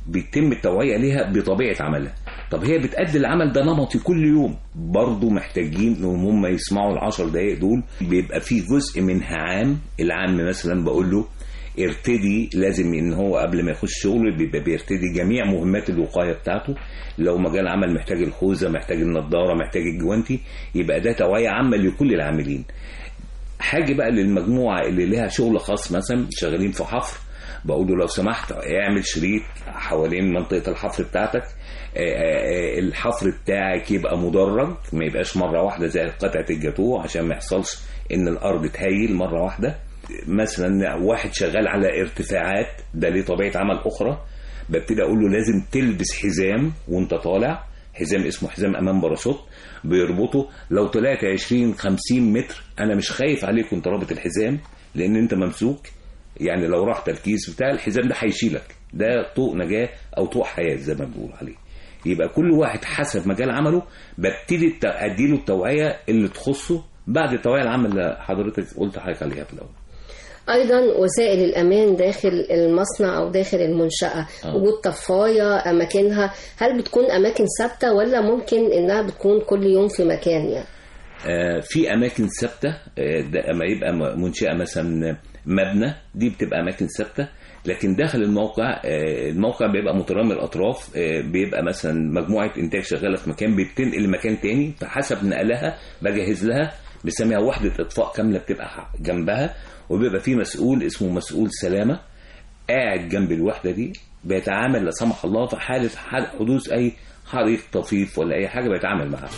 بيتم التوعية ليها بطبيعة عملها طب هي بتأدي العمل ده نمطي كل يوم برضه محتاجين انهم هم يسمعوا العشر دقايق دول بيبقى فيه جزء منها عام العام مثلا بقول له ارتدي لازم ان هو قبل ما يخش شغله بيبقى بيرتدي جميع مهمات الوقايه بتاعته لو مجال عمل محتاج الخوذه محتاج النضاره محتاج الجوانتي يبقى ده توعيه عامه لكل العاملين حاجه بقى للمجموعه اللي لها شغل خاص مثلا شغالين في حفر بقول له لو سمحت اعمل شريط حوالين منطقه الحفر بتاعتك آه، آه، الحفر بتاعك يبقى مدرج ما يبقاش مره واحده زي قطعه الجاتوه عشان ما يحصلش ان الارض تهيل مره واحده مثلا واحد شغال على ارتفاعات ده ليه طبيعه عمل اخرى ببتدي اقول له لازم تلبس حزام وانت طالع حزام اسمه حزام امان باراشوت بيربطه لو طلعت 20 50 متر انا مش خايف عليك وانت رابط الحزام لان انت ممسوك يعني لو راح تركيز بتاع الحزام ده هيشيلك ده طوق نجاه او طوق حياه زي ما بنقول عليه يبقى كل واحد حسب مجال عمله ببتدي الت- اديله التوعيه اللي تخصه بعد التوعيه العامه اللي حضرتك قلت حضرتك عليها في الاول ايضا وسائل الامان داخل المصنع او داخل المنشاه آه. وجود طفايه اماكنها هل بتكون اماكن ثابته ولا ممكن انها بتكون كل يوم في مكان يعني آه، في اماكن ثابته آه، ده اما يبقى م- منشاه مثلا مبنى دي بتبقى اماكن ثابته لكن داخل الموقع آه، الموقع بيبقى مترامي الاطراف آه، بيبقى مثلا مجموعه انتاج شغاله في مكان بتنقل لمكان تاني فحسب نقلها بجهز لها بسميها وحده اطفاء كامله بتبقى ح- جنبها وبيبقى في مسؤول اسمه مسؤول سلامه قاعد جنب الوحده دي بيتعامل لا سمح الله في حاله حال حدوث اي حريق طفيف ولا اي حاجه بيتعامل معاها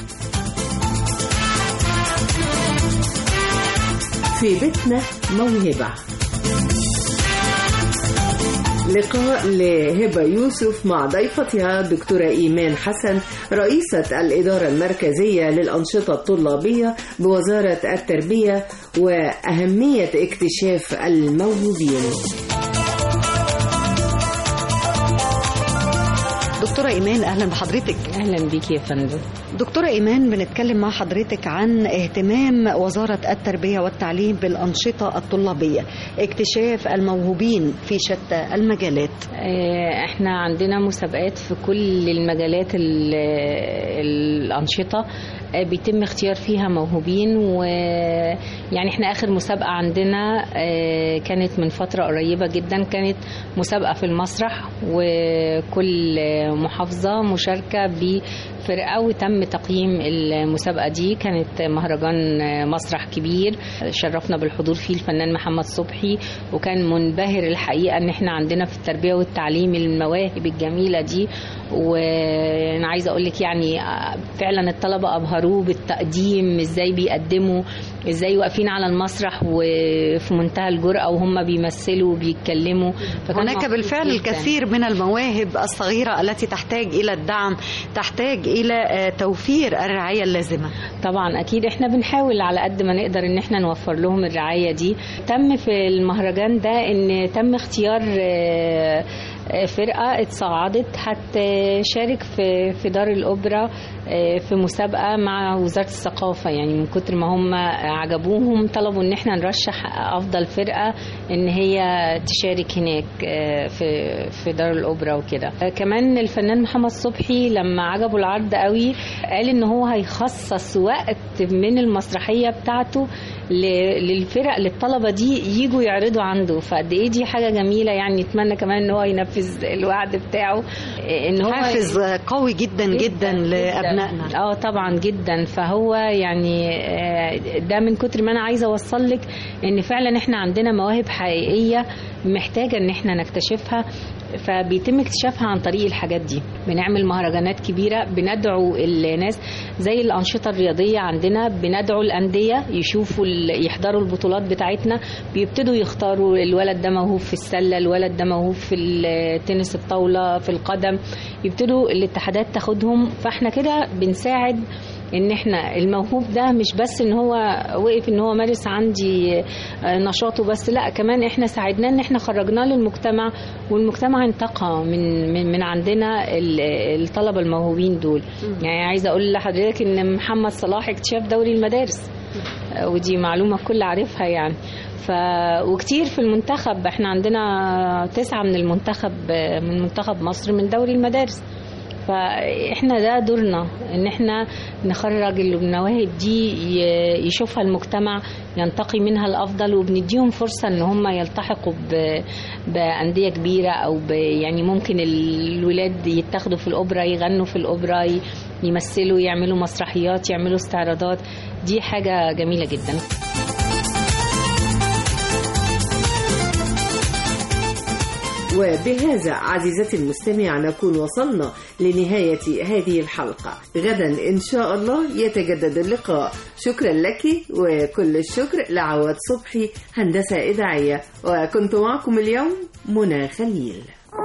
في بيتنا موهبة لقاء لهبة يوسف مع ضيفتها دكتورة إيمان حسن رئيسة الإدارة المركزية للأنشطة الطلابية بوزارة التربية وأهمية اكتشاف الموهوبين دكتورة إيمان أهلا بحضرتك أهلا بيك يا فندم دكتورة إيمان بنتكلم مع حضرتك عن اهتمام وزارة التربية والتعليم بالأنشطة الطلابية اكتشاف الموهوبين في شتى المجالات آه، احنا عندنا مسابقات في كل المجالات ال- الأنشطة آه، بيتم اختيار فيها موهوبين ويعني احنا آخر مسابقة عندنا آه، كانت من فترة قريبة جدا كانت مسابقة في المسرح وكل محافظة مشاركة بفرقة وتم تقييم المسابقة دي كانت مهرجان مسرح كبير شرفنا بالحضور فيه الفنان محمد صبحي وكان منبهر الحقيقة ان احنا عندنا في التربية والتعليم المواهب الجميلة دي وانا عايزة اقول لك يعني فعلا الطلبة ابهروه بالتقديم ازاي بيقدموا ازاي واقفين على المسرح وفي منتهى الجرأة وهم بيمثلوا وبيتكلموا فكان هناك مبسوط بالفعل جداً. الكثير من المواهب الصغيرة التي تحتاج إلى الدعم تحتاج إلى آه، توفير الرعاية اللازمة طبعا اكيد احنا بنحاول على قد ما نقدر ان احنا نوفر لهم الرعايه دي تم في المهرجان ده ان تم اختيار آه، آه، فرقه اتصعدت هتشارك في في دار الاوبرا آه، في مسابقه مع وزاره الثقافه يعني من كتر ما هم عجبوهم طلبوا ان احنا نرشح افضل فرقه ان هي تشارك هناك آه، في في دار الاوبرا وكده آه، كمان الفنان محمد صبحي لما عجبه العرض قوي قال ان هو هيخصص وقت من المسرحيه بتاعته ل- للفرق للطلبه دي يجوا يعرضوا عنده فقد ايه دي حاجه جميله يعني نتمنى كمان ان هو ينفذ الوعد بتاعه آه، ان هو حافز قوي جدا جدا لأبنائنا اه طبعا جدا فهو يعني آه، ده من كتر ما انا عايزه اوصل لك ان فعلا احنا عندنا مواهب حقيقيه محتاجه ان احنا نكتشفها فبيتم اكتشافها عن طريق الحاجات دي بنعمل مهرجانات كبيرة بندعو الناس زي الأنشطة الرياضية عندنا بندعو الأندية يشوفوا ال- يحضروا البطولات بتاعتنا بيبتدوا يختاروا الولد ده موهوب في السلة الولد ده موهوب في التنس الطاولة في القدم يبتدوا الاتحادات تاخدهم فاحنا كده بنساعد ان احنا الموهوب ده مش بس ان هو وقف ان هو مارس عندي آه، نشاطه بس لا كمان احنا ساعدناه ان احنا خرجناه للمجتمع والمجتمع انتقى من من, من عندنا ال- الطلبه الموهوبين دول يعني عايزه اقول لحضرتك ان محمد صلاح اكتشاف دوري المدارس آه، ودي معلومة الكل عارفها يعني ف وكتير في المنتخب احنا عندنا تسعة من المنتخب آه، من منتخب مصر من دوري المدارس فاحنا ده دورنا ان احنا نخرج المواهب دي ي- يشوفها المجتمع ينتقي منها الافضل وبنديهم فرصه ان هم يلتحقوا ب- بانديه كبيره او ب يعني ممكن الولاد يتاخدوا في الاوبرا يغنوا في الاوبرا ي- يمثلوا يعملوا مسرحيات يعملوا استعراضات دي حاجه جميله جدا وبهذا عزيزتي المستمع نكون وصلنا لنهاية هذه الحلقة غدا إن شاء الله يتجدد اللقاء شكرا لك وكل الشكر لعواد صبحي هندسة إذاعية وكنت معكم اليوم منى خليل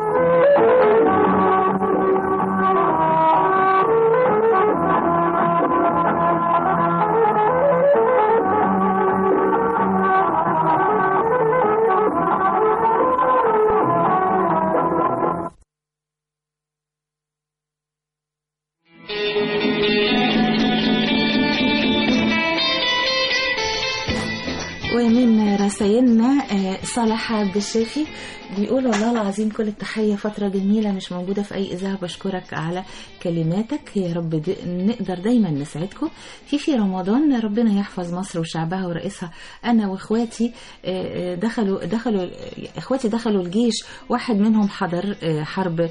ومن رسائلنا آه، صالح عبد الشافي بيقول والله العظيم كل التحية فترة جميلة مش موجودة في أي إذاعة بشكرك على كلماتك يا رب د... نقدر دايما نسعدكم في في رمضان ربنا يحفظ مصر وشعبها ورئيسها أنا وإخواتي آه، آه، دخلوا دخلوا إخواتي دخلوا الجيش واحد منهم حضر آه، حرب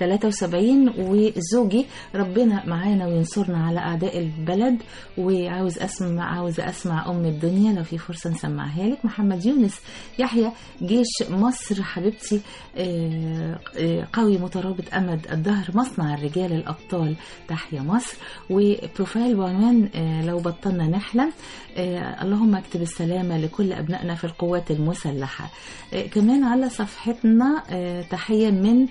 73 وزوجي ربنا معانا وينصرنا على أعداء البلد وعاوز أسمع عاوز أسمع أم الدنيا لو في فرصة نسمعها لك محمد يونس يحيى جيش مصر حبيبتي آه، آه، قوي مترابط أمد الدهر مصنع الرجال الأبطال تحيا مصر وبروفايل بعنوان آه، لو بطلنا نحلم آه، اللهم اكتب السلامة لكل أبنائنا في القوات المسلحة آه، كمان على صفحتنا آه، تحية من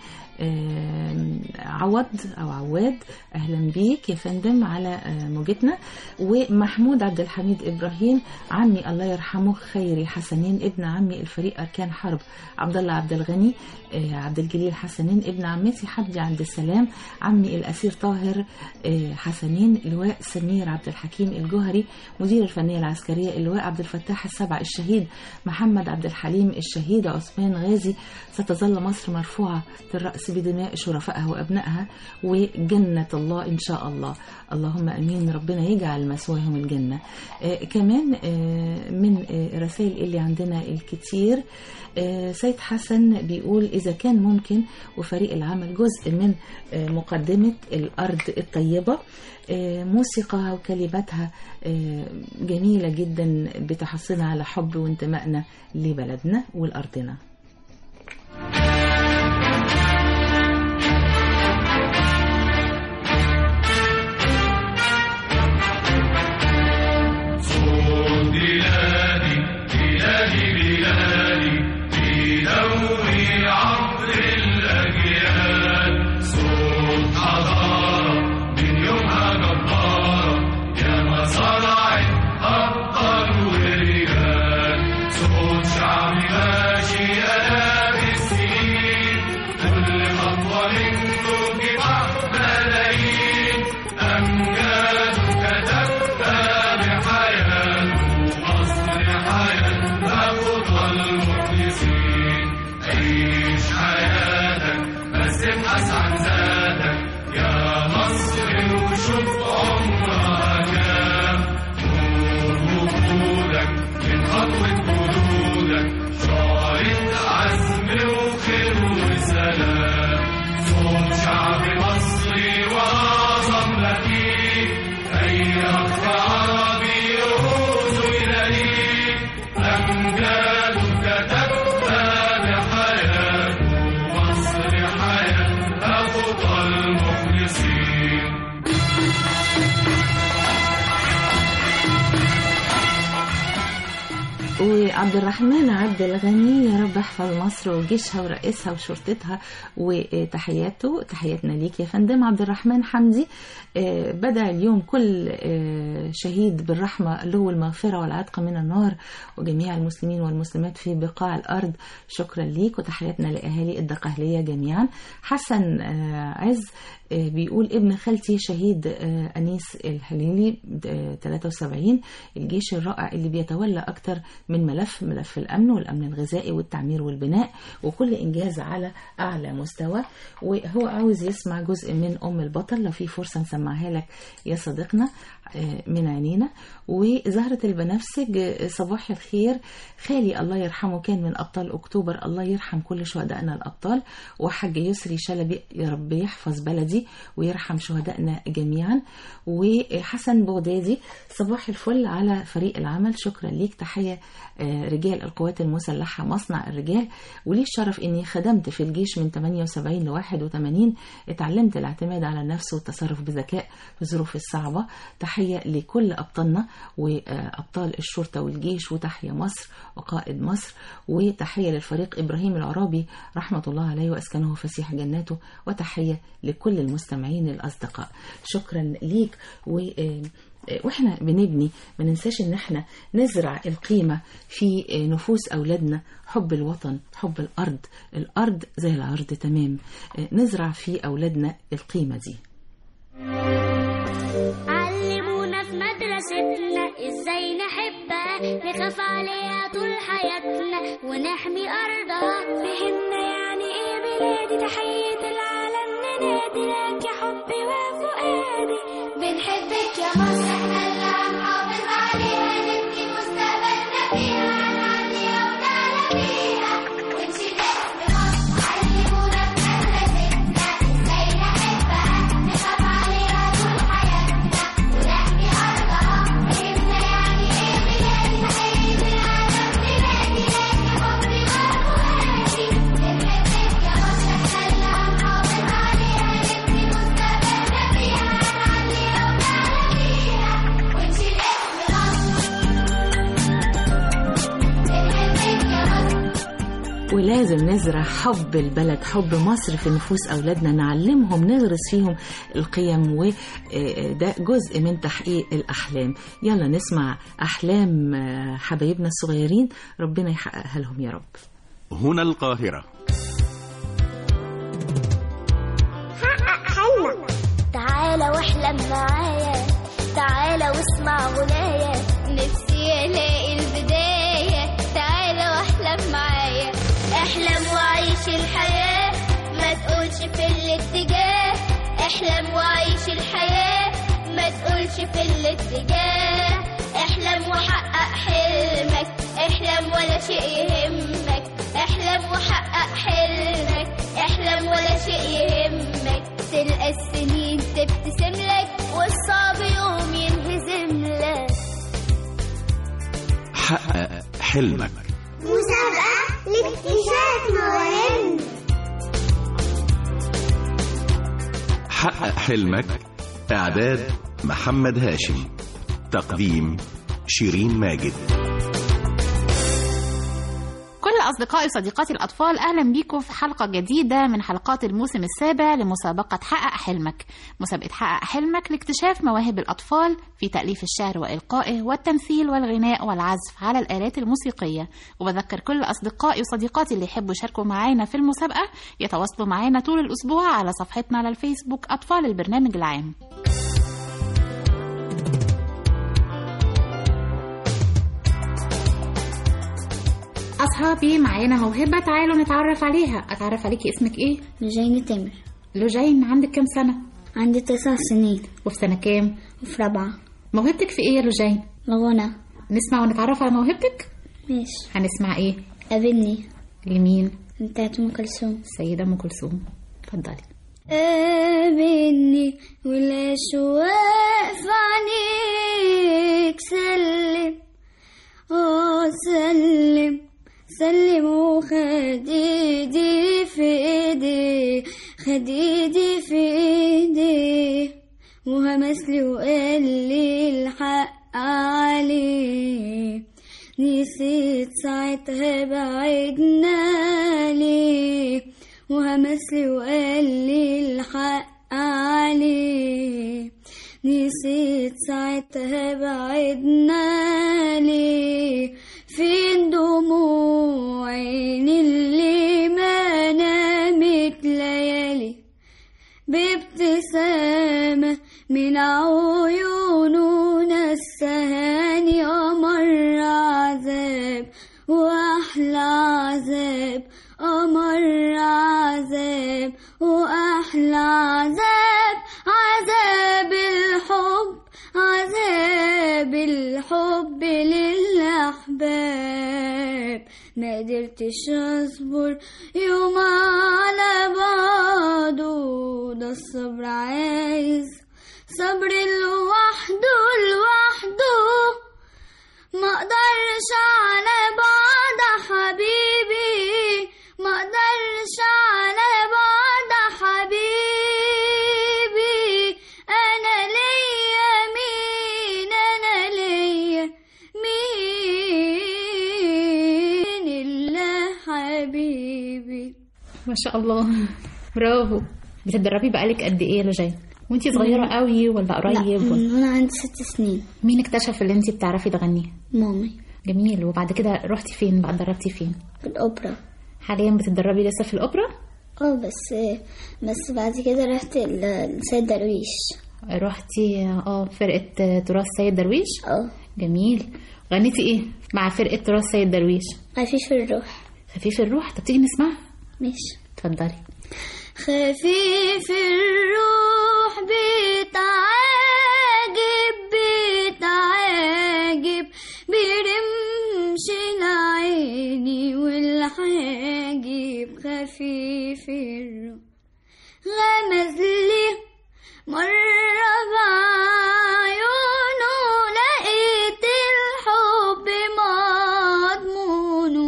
آه، عوض أو عواد أهلا بيك يا فندم على آه، موجتنا ومحمود عبد الحميد إبراهيم عمي الله يرحمه خيري حسنين ابن عمي الفريق أركان حرب عبد الله عبد الغني آه، عبد الجليل حسنين ابن عمتي حمدي عبد السلام عمي الأسير طاهر آه، حسنين اللواء سمير عبد الحكيم الجوهري مدير الفنية العسكرية اللواء عبد الفتاح السبع الشهيد محمد عبد الحليم الشهيد عثمان غازي ستظل مصر مرفوعة الرأس بدماء شرفائها وأبنائها وجنة الله إن شاء الله اللهم أمين ربنا يجعل مسواهم الجنة آه كمان آه من آه الرسائل اللي عندنا الكتير آه سيد حسن بيقول إذا كان ممكن وفريق العمل جزء من آه مقدمة الأرض الطيبة آه موسيقى وكلماتها آه جميلة جدا بتحصلنا على حب وانتمائنا لبلدنا ولأرضنا صوت بلادي بلادي بلادي بيدوي عبر الأجيال صوت حضارة من يومها جبارة يا ما صنعت أبطال ورجال صوت شعب ماشي وعبد الرحمن عبد الغني يا رب احفظ مصر وجيشها ورئيسها وشرطتها وتحياته تحياتنا ليك يا فندم عبد الرحمن حمدي آه، بدأ اليوم كل آه، شهيد بالرحمة له المغفرة والعتق من النار وجميع المسلمين والمسلمات في بقاع الأرض شكرا ليك وتحياتنا لأهالي الدقهلية جميعا حسن آه، عز آه، بيقول ابن خالتي شهيد آه، أنيس الحليلي آه، 73 الجيش الرائع اللي بيتولى أكتر من ملف ملف الأمن والأمن الغذائي والتعمير والبناء وكل إنجاز على أعلى مستوى وهو عاوز يسمع جزء من أم البطل لو في فرصة نسمعها لك يا صديقنا آه، من عينينا وزهرة البنفسج آه، صباح الخير خالي الله يرحمه كان من أبطال أكتوبر الله يرحم كل شهدائنا الأبطال وحاج يسري شلبي يا رب يحفظ بلدي ويرحم شهدائنا جميعا وحسن بغدادي صباح الفل على فريق العمل شكرا ليك تحية آه، رجال القوات المسلحة مصنع الرجال ولي الشرف اني خدمت في الجيش من 78 ل 81 اتعلمت الاعتماد على النفس والتصرف بذكاء في الظروف الصعبة تحية لكل أبطالنا وأبطال الشرطة والجيش وتحية مصر وقائد مصر وتحية للفريق إبراهيم العرابي رحمة الله عليه وأسكنه فسيح جناته وتحية لكل المستمعين الأصدقاء شكرا ليك و آه، واحنا بنبني ما ننساش ان احنا نزرع القيمة في نفوس اولادنا حب الوطن حب الارض الارض زي الارض تمام نزرع في اولادنا القيمة دي علمونا في مدرستنا ازاي نحبها نخاف عليها طول حياتنا ونحمي ارضها فهمنا يعني ايه بلادي تحية العالم ننادي لك يا حبي وفؤادي بنحبك يا مصر احنا اللي هنحافظ عليها نبني مستقبلنا فيها هنعدي اولادنا فيها ونشيل اسم مصر علمونا في مدرستنا ازاي نحبها نخاف عليها طول حياتنا ونحمي ارضها فهمنا يعني ايه بلادي تحية العالم ننادي لك يا حبي وفؤادي بنحبك يا مصر احنا اللي هنحافظ عليها نبني مستقبلنا فيها هنعدي اولادنا فيها ونشيل اسم ولازم نزرع حب البلد حب مصر في نفوس أولادنا نعلمهم نغرس فيهم القيم وده جزء من تحقيق الأحلام يلا نسمع أحلام آه، حبايبنا الصغيرين ربنا يحققها لهم يا رب هنا القاهرة حقق حلمك تعالى واحلم معايا تعالى واسمع غنايا نفسي الاقي البداية تعالى واحلم معايا احلم وعيش الحياة ما تقولش في الاتجاه احلم وعيش الحياة ما تقولش في الاتجاه احلم وحقق حلمك احلم ولا شيء يهمك احلم وحقق حلمك احلم ولا شيء يهمك تلقى السنين تبتسم لك والصعب يوم ينهزم لك حقق حلمك مسابقة لاكتشاف مواهب حقق حلمك إعداد محمد هاشم تقديم شيرين ماجد كل أصدقائي وصديقاتي الأطفال أهلا بيكم في حلقة جديدة من حلقات الموسم السابع لمسابقة حقق حلمك مسابقة حقق حلمك لاكتشاف مواهب الأطفال في تأليف الشعر وإلقائه والتمثيل والغناء والعزف على الآلات الموسيقية وبذكر كل أصدقائي وصديقاتي اللي يحبوا يشاركوا معانا في المسابقة يتواصلوا معانا طول الأسبوع على صفحتنا على الفيسبوك أطفال البرنامج العام أصحابي معانا موهبة تعالوا نتعرف عليها أتعرف عليكي اسمك إيه؟ لجين تامر لوجين عندك كام سنة؟ عندي تسع سنين وفي سنة كام؟ وفي رابعة موهبتك في إيه يا لوجين؟ الغنى نسمع ونتعرف على موهبتك؟ ماشي هنسمع إيه؟ قابلني لمين؟ بتاعت أم كلثوم السيدة أم كلثوم اتفضلي قابلني والأشواق في عينيك سلم اه سلم سلم وخديدي في ايدي خديدي في ايدي وهمسلي وقال لي الحق عليه نسيت ساعتها بعدنا ليه وهمسلي وقال لي الحق عليه نسيت ساعتها بعدنا ليه فين دموع عيني اللي ما نامت ليالي بابتسامة من عيونه نسهاني أمر عذاب وأحلى عذاب أمر عذاب وأحلى عذاب عذاب الحب عذاب الحب للأحباب ما قدرتش أصبر يوم على بعضه ده الصبر عايز صبر لوحده لوحده ما اقدرش على بعض حبيبي ما اقدرش على بعض حبيبي انا ليا مين انا ليا مين الا حبيبي ما شاء الله برافو بتتدربي بقالك قد ايه يا لجين وانتي صغيره قوي ولا قريب لا، ولا- من وانا عندي ست سنين مين اكتشف اللي انتي بتعرفي تغنيه مامي جميل وبعد كده رحتي فين بقى اتدربتي فين في الاوبرا حاليا بتتدربي لسه في الاوبرا اه بس بس بعد كده رحت ال- لسيد درويش رحتي اه فرقه تراث سيد درويش اه جميل غنيتي ايه مع فرقه تراث سيد درويش خفيف الروح خفيف الروح طب تيجي نسمعها ماشي اتفضلي خفيف الروح بتعاجب بتعاجب برمش العيني والحاجب خفيف الروح غمز لي مرة بعيونه لقيت الحب مضمونه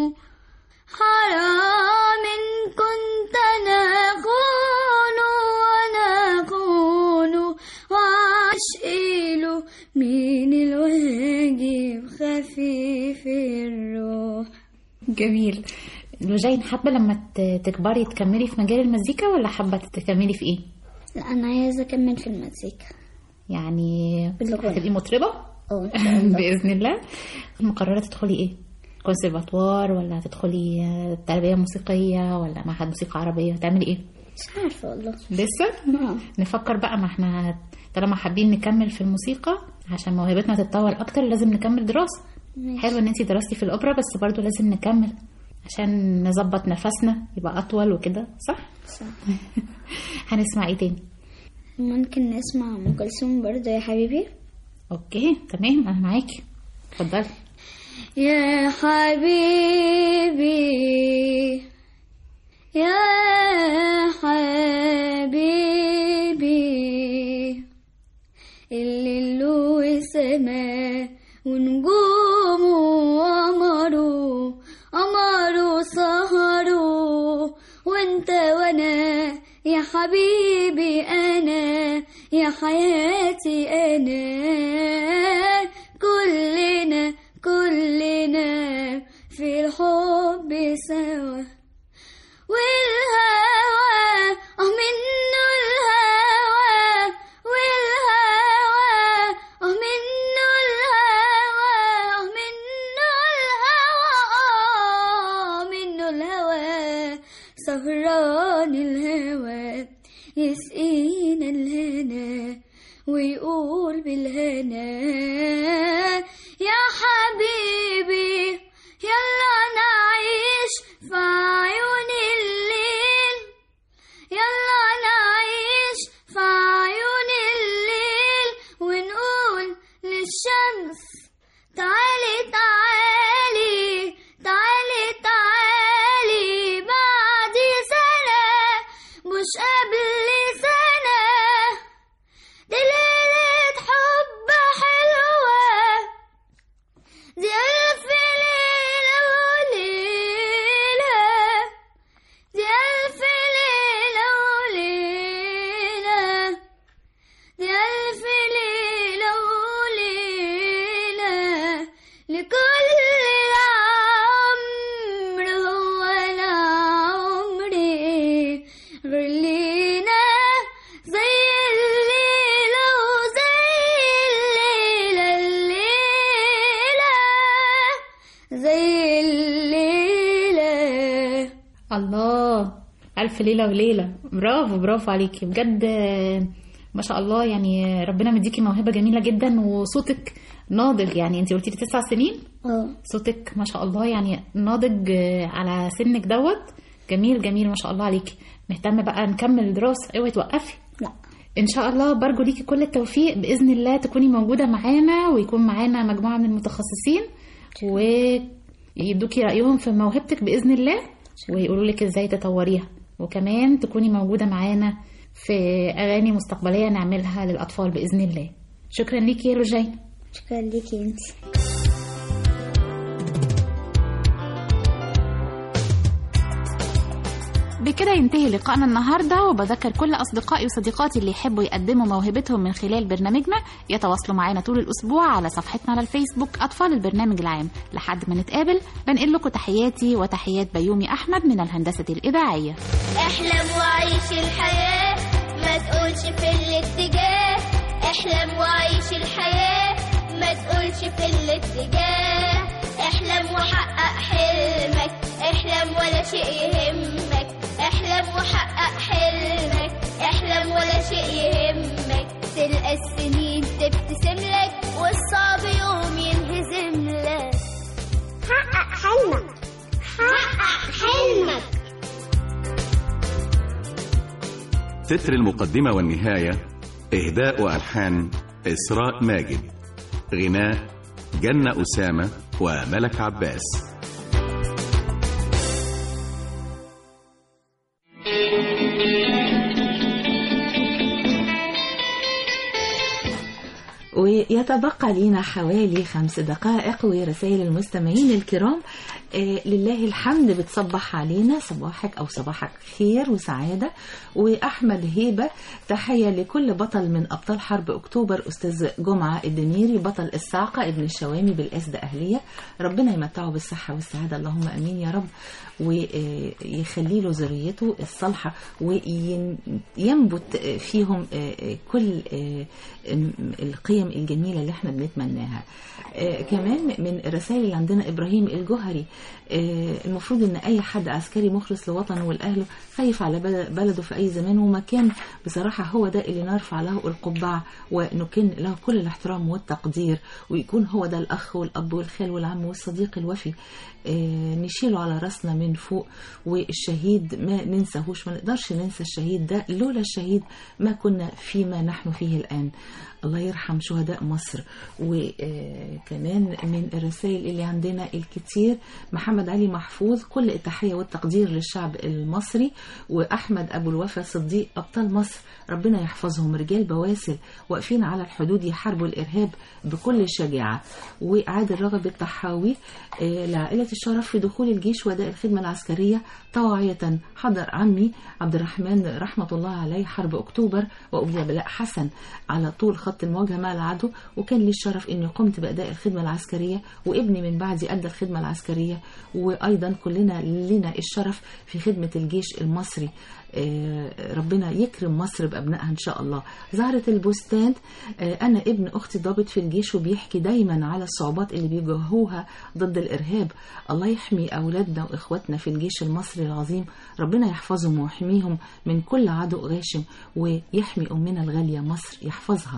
حرام إن كنت أنا أخونه وأنا أخونه وعشقيله مين الواجب خفيف الروح جميل لجين حابه لما ت- تكبري تكملي في مجال المزيكا ولا حابه تكملي في ايه لا أنا عايزة أكمل في المزيكا يعني بالغنى. هتبقي مطربه اه إن شاء الله باذن الله مقرره تدخلي ايه كونسرفاتوار ولا هتدخلي آه، تربيه موسيقيه ولا معهد موسيقى عربيه هتعملي ايه مش عارفة والله لسه آه. نفكر بقى ما احنا طالما حابين نكمل في الموسيقى عشان موهبتنا تتطور اكتر لازم نكمل دراسه ماشي. حلو ان انتي درستي في الاوبرا بس برضو لازم نكمل عشان نظبط نفسنا يبقى اطول وكده صح صح هنسمع ايه تاني ممكن نسمع أم كلثوم برضه يا حبيبي اوكي تمام انا معاكي اتفضلي يا حبيبي يا حبيبي اللي له سما ونجومه وقمره قمره سهره وانت وانا يا حبيبي انا يا حياتي انا كلنا كلنا في الحب سوا والهوى اه منه الهوى والهوى اه منه الهوى اه منه الهوى اه منه الهوى سهران الهوى يسقينا الهنا ويقول بالهنا يا حبيبي يلا نعيش في عيون الليل يلا نعيش في عيون الليل ونقول للشمس تعالي تعالي تعالي تعالي بعد سنة مش قبل سنة دي ليلة حب حلوة دي ألف ليلة وليلة دي ألف ليلة وليلة دي ألف ليلة وليلة لكل الله ألف ليلة وليلة برافو برافو عليكي بجد آه، ما شاء الله يعني ربنا مديكي موهبة جميلة جدا وصوتك ناضج يعني انت قلتي لي تسع سنين اه صوتك ما شاء الله يعني ناضج آه، على سنك دوت جميل جميل ما شاء الله عليكي نهتم بقى نكمل دراسة اوعي توقفي لا ان شاء الله برجو ليكي كل التوفيق باذن الله تكوني موجوده معانا ويكون معانا مجموعه من المتخصصين ويدوكي رايهم في موهبتك باذن الله ويقولوا لك ازاي تطوريها وكمان تكوني موجوده معانا في اغاني مستقبليه نعملها للاطفال باذن الله شكرا ليكي يا روجين شكرا ليكي انت بكده ينتهي لقائنا النهارده وبذكر كل اصدقائي وصديقاتي اللي يحبوا يقدموا موهبتهم من خلال برنامجنا يتواصلوا معانا طول الاسبوع على صفحتنا على الفيسبوك اطفال البرنامج العام لحد ما نتقابل بنقل لكم تحياتي وتحيات بيومي احمد من الهندسه الاذاعيه احلم وعيش الحياة ما تقولش في الاتجاه احلم وعيش الحياة ما تقولش في الاتجاه احلم وحقق حلمك احلم ولا شيء يهمك احلم وحقق حلمك احلم ولا شيء يهمك تلقى السنين تبتسم لك والصعب يوم ينهزم لك حقق حلمك حقق حلمك تتر المقدمة والنهاية إهداء وألحان إسراء ماجد غناء جنة أسامة وملك عباس ويتبقى لنا حوالي خمس دقائق ورسائل المستمعين الكرام آه لله الحمد بتصبح علينا صباحك أو صباحك خير وسعادة وأحمد هيبة تحية لكل بطل من أبطال حرب أكتوبر أستاذ جمعة الدميري بطل الصاعقة ابن الشوامي بالأسد أهلية ربنا يمتعه بالصحة والسعادة اللهم أمين يا رب ويخلي له ذريته الصالحة وينبت فيهم كل القيم الجميلة اللي احنا بنتمناها كمان من الرسائل اللي عندنا إبراهيم الجوهري المفروض ان اي حد عسكري مخلص لوطنه والاهله خايف على بلده في اي زمان ومكان بصراحه هو ده اللي نرفع له القبعه ونكن له كل الاحترام والتقدير ويكون هو ده الاخ والاب والخال والعم والصديق الوفي نشيله على راسنا من فوق والشهيد ما ننساهوش ما نقدرش ننسى الشهيد ده لولا الشهيد ما كنا فيما نحن فيه الآن الله يرحم شهداء مصر وكمان من الرسائل اللي عندنا الكتير محمد علي محفوظ كل التحية والتقدير للشعب المصري وأحمد أبو الوفا صديق أبطال مصر ربنا يحفظهم رجال بواسل واقفين على الحدود يحاربوا الإرهاب بكل شجاعة وعادل رغب الطحاوي لعائلة الشرف في دخول الجيش وأداء الخدمة العسكرية طواعية حضر عمي عبد الرحمن رحمة الله عليه حرب أكتوبر وأبي بلاء حسن على طول خط المواجهة مع العدو وكان لي الشرف أني قمت بأداء الخدمة العسكرية وابني من بعدي أدى الخدمة العسكرية وأيضا كلنا لنا الشرف في خدمة الجيش المصري ربنا يكرم مصر بأبنائها إن شاء الله زهرة البستان أنا ابن أختي ضابط في الجيش وبيحكي دايما على الصعوبات اللي بيواجهوها ضد الإرهاب الله يحمي أولادنا وإخواتنا في الجيش المصري العظيم ربنا يحفظهم ويحميهم من كل عدو غاشم ويحمي أمنا الغالية مصر يحفظها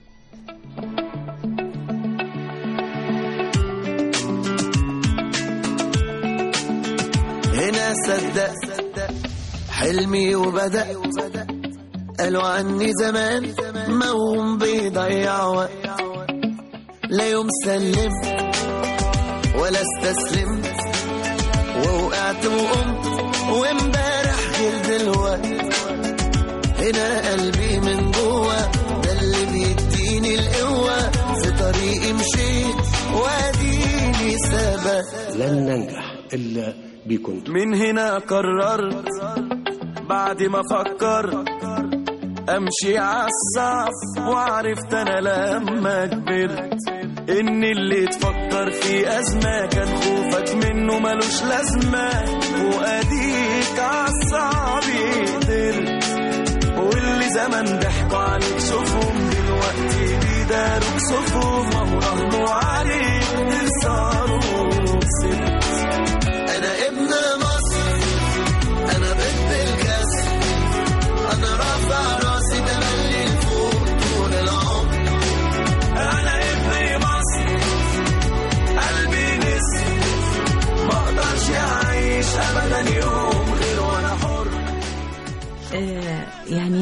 هنا صدق حلمي وبدأ قالوا عني زمان موهوم بيضيع وقت لا يوم سلمت ولا استسلمت ووقعت وقمت وامبارح غير دلوقت هنا قلبي من جوه ده اللي بيديني القوة في طريقي مشيت واديني ثبت لن ننجح إلا بكم من هنا قررت بعد ما فكرت امشي عالصعب وعرفت انا لما كبرت ان اللي تفكر في ازمه كان خوفك منه ملوش لازمه واديك عالصعب قدرت واللي زمان ضحكوا عليك شوفهم دلوقتي بيداروك صفهم وهو رهنوا عليك تخسروا وكسبت انا ابن مصر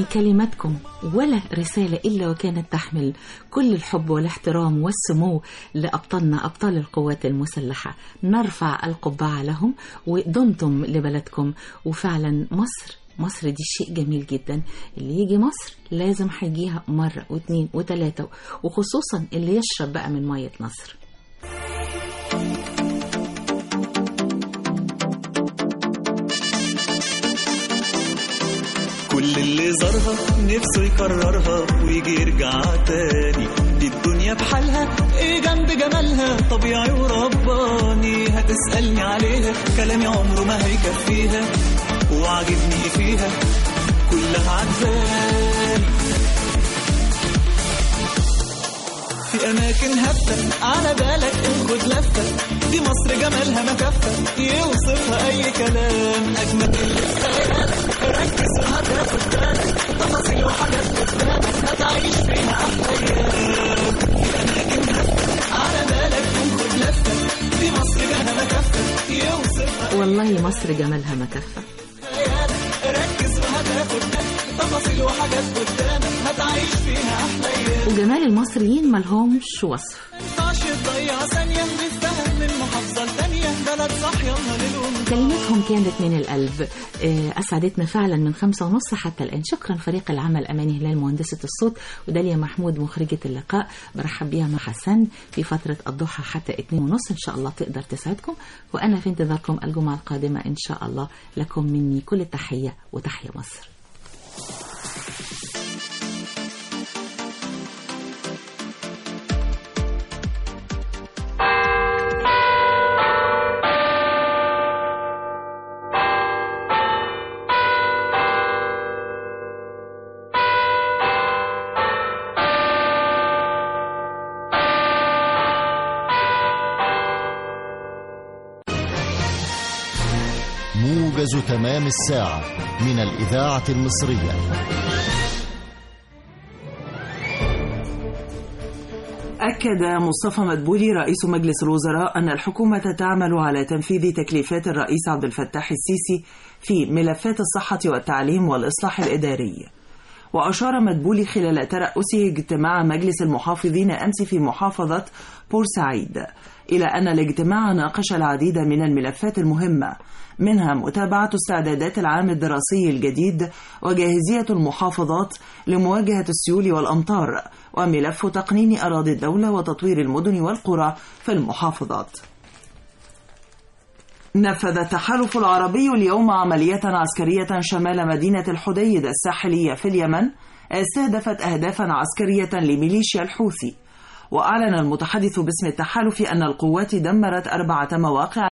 يعني كلماتكم ولا رسالة إلا وكانت تحمل كل الحب والاحترام والسمو لأبطالنا أبطال القوات المسلحة نرفع القبعة لهم ودمتم لبلدكم وفعلا مصر مصر دي شيء جميل جدا اللي يجي مصر لازم هيجيها مرة واثنين وثلاثة وخصوصا اللي يشرب بقى من مية نصر كل اللي زارها نفسه يكررها ويجي يرجع تاني دي الدنيا بحالها ايه جنب جمالها طبيعي ورباني هتسألني عليها كلامي عمره ما هيكفيها وعاجبني فيها كلها عجباني في اماكن هفه على بالك خد لفه دي مصر جمالها ما كفه يوصفها اي كلام اجمل اللي في خيالك ركز وهتاخد بالك تفاصيل وحاجات قدامك هتعيش فيها احلى ايام في اماكن هفه على بالك خد لفه دي مصر جمالها ما كفه يوصفها والله مصر جمالها ما كفى ركز وهتاخد بالك تفاصيل وحاجات قدامك هتعيش فيها احلى ايام وجمال المصريين ملهمش وصف ينفعش تضيع ثانية نستاهل من محافظة لتانية بلد صاحية للأم كلماتهم كانت من القلب آه، أسعدتنا فعلا من خمسة ونص حتى الآن شكرا فريق العمل أماني هلال مهندسة الصوت وداليا محمود مخرجة اللقاء برحب بيها مع حسن في فترة الضحى حتى اتنين ونص إن شاء الله تقدر تسعدكم وأنا في انتظاركم الجمعة القادمة إن شاء الله لكم مني كل التحية وتحية مصر موجز تمام الساعة من الإذاعة المصرية أكد مصطفى مدبولي رئيس مجلس الوزراء أن الحكومة تعمل على تنفيذ تكليفات الرئيس عبد الفتاح السيسي في ملفات الصحة والتعليم والإصلاح الإداري وأشار مدبولي خلال ترأسه اجتماع مجلس المحافظين أمس في محافظة بورسعيد إلى أن الاجتماع ناقش العديد من الملفات المهمة منها متابعة استعدادات العام الدراسي الجديد وجاهزية المحافظات لمواجهة السيول والأمطار وملف تقنين أراضي الدولة وتطوير المدن والقرى في المحافظات نفذ التحالف العربي اليوم عملية عسكرية شمال مدينة الحديدة الساحلية في اليمن استهدفت أهدافا عسكرية لميليشيا الحوثي وأعلن المتحدث باسم التحالف أن القوات دمرت أربعة مواقع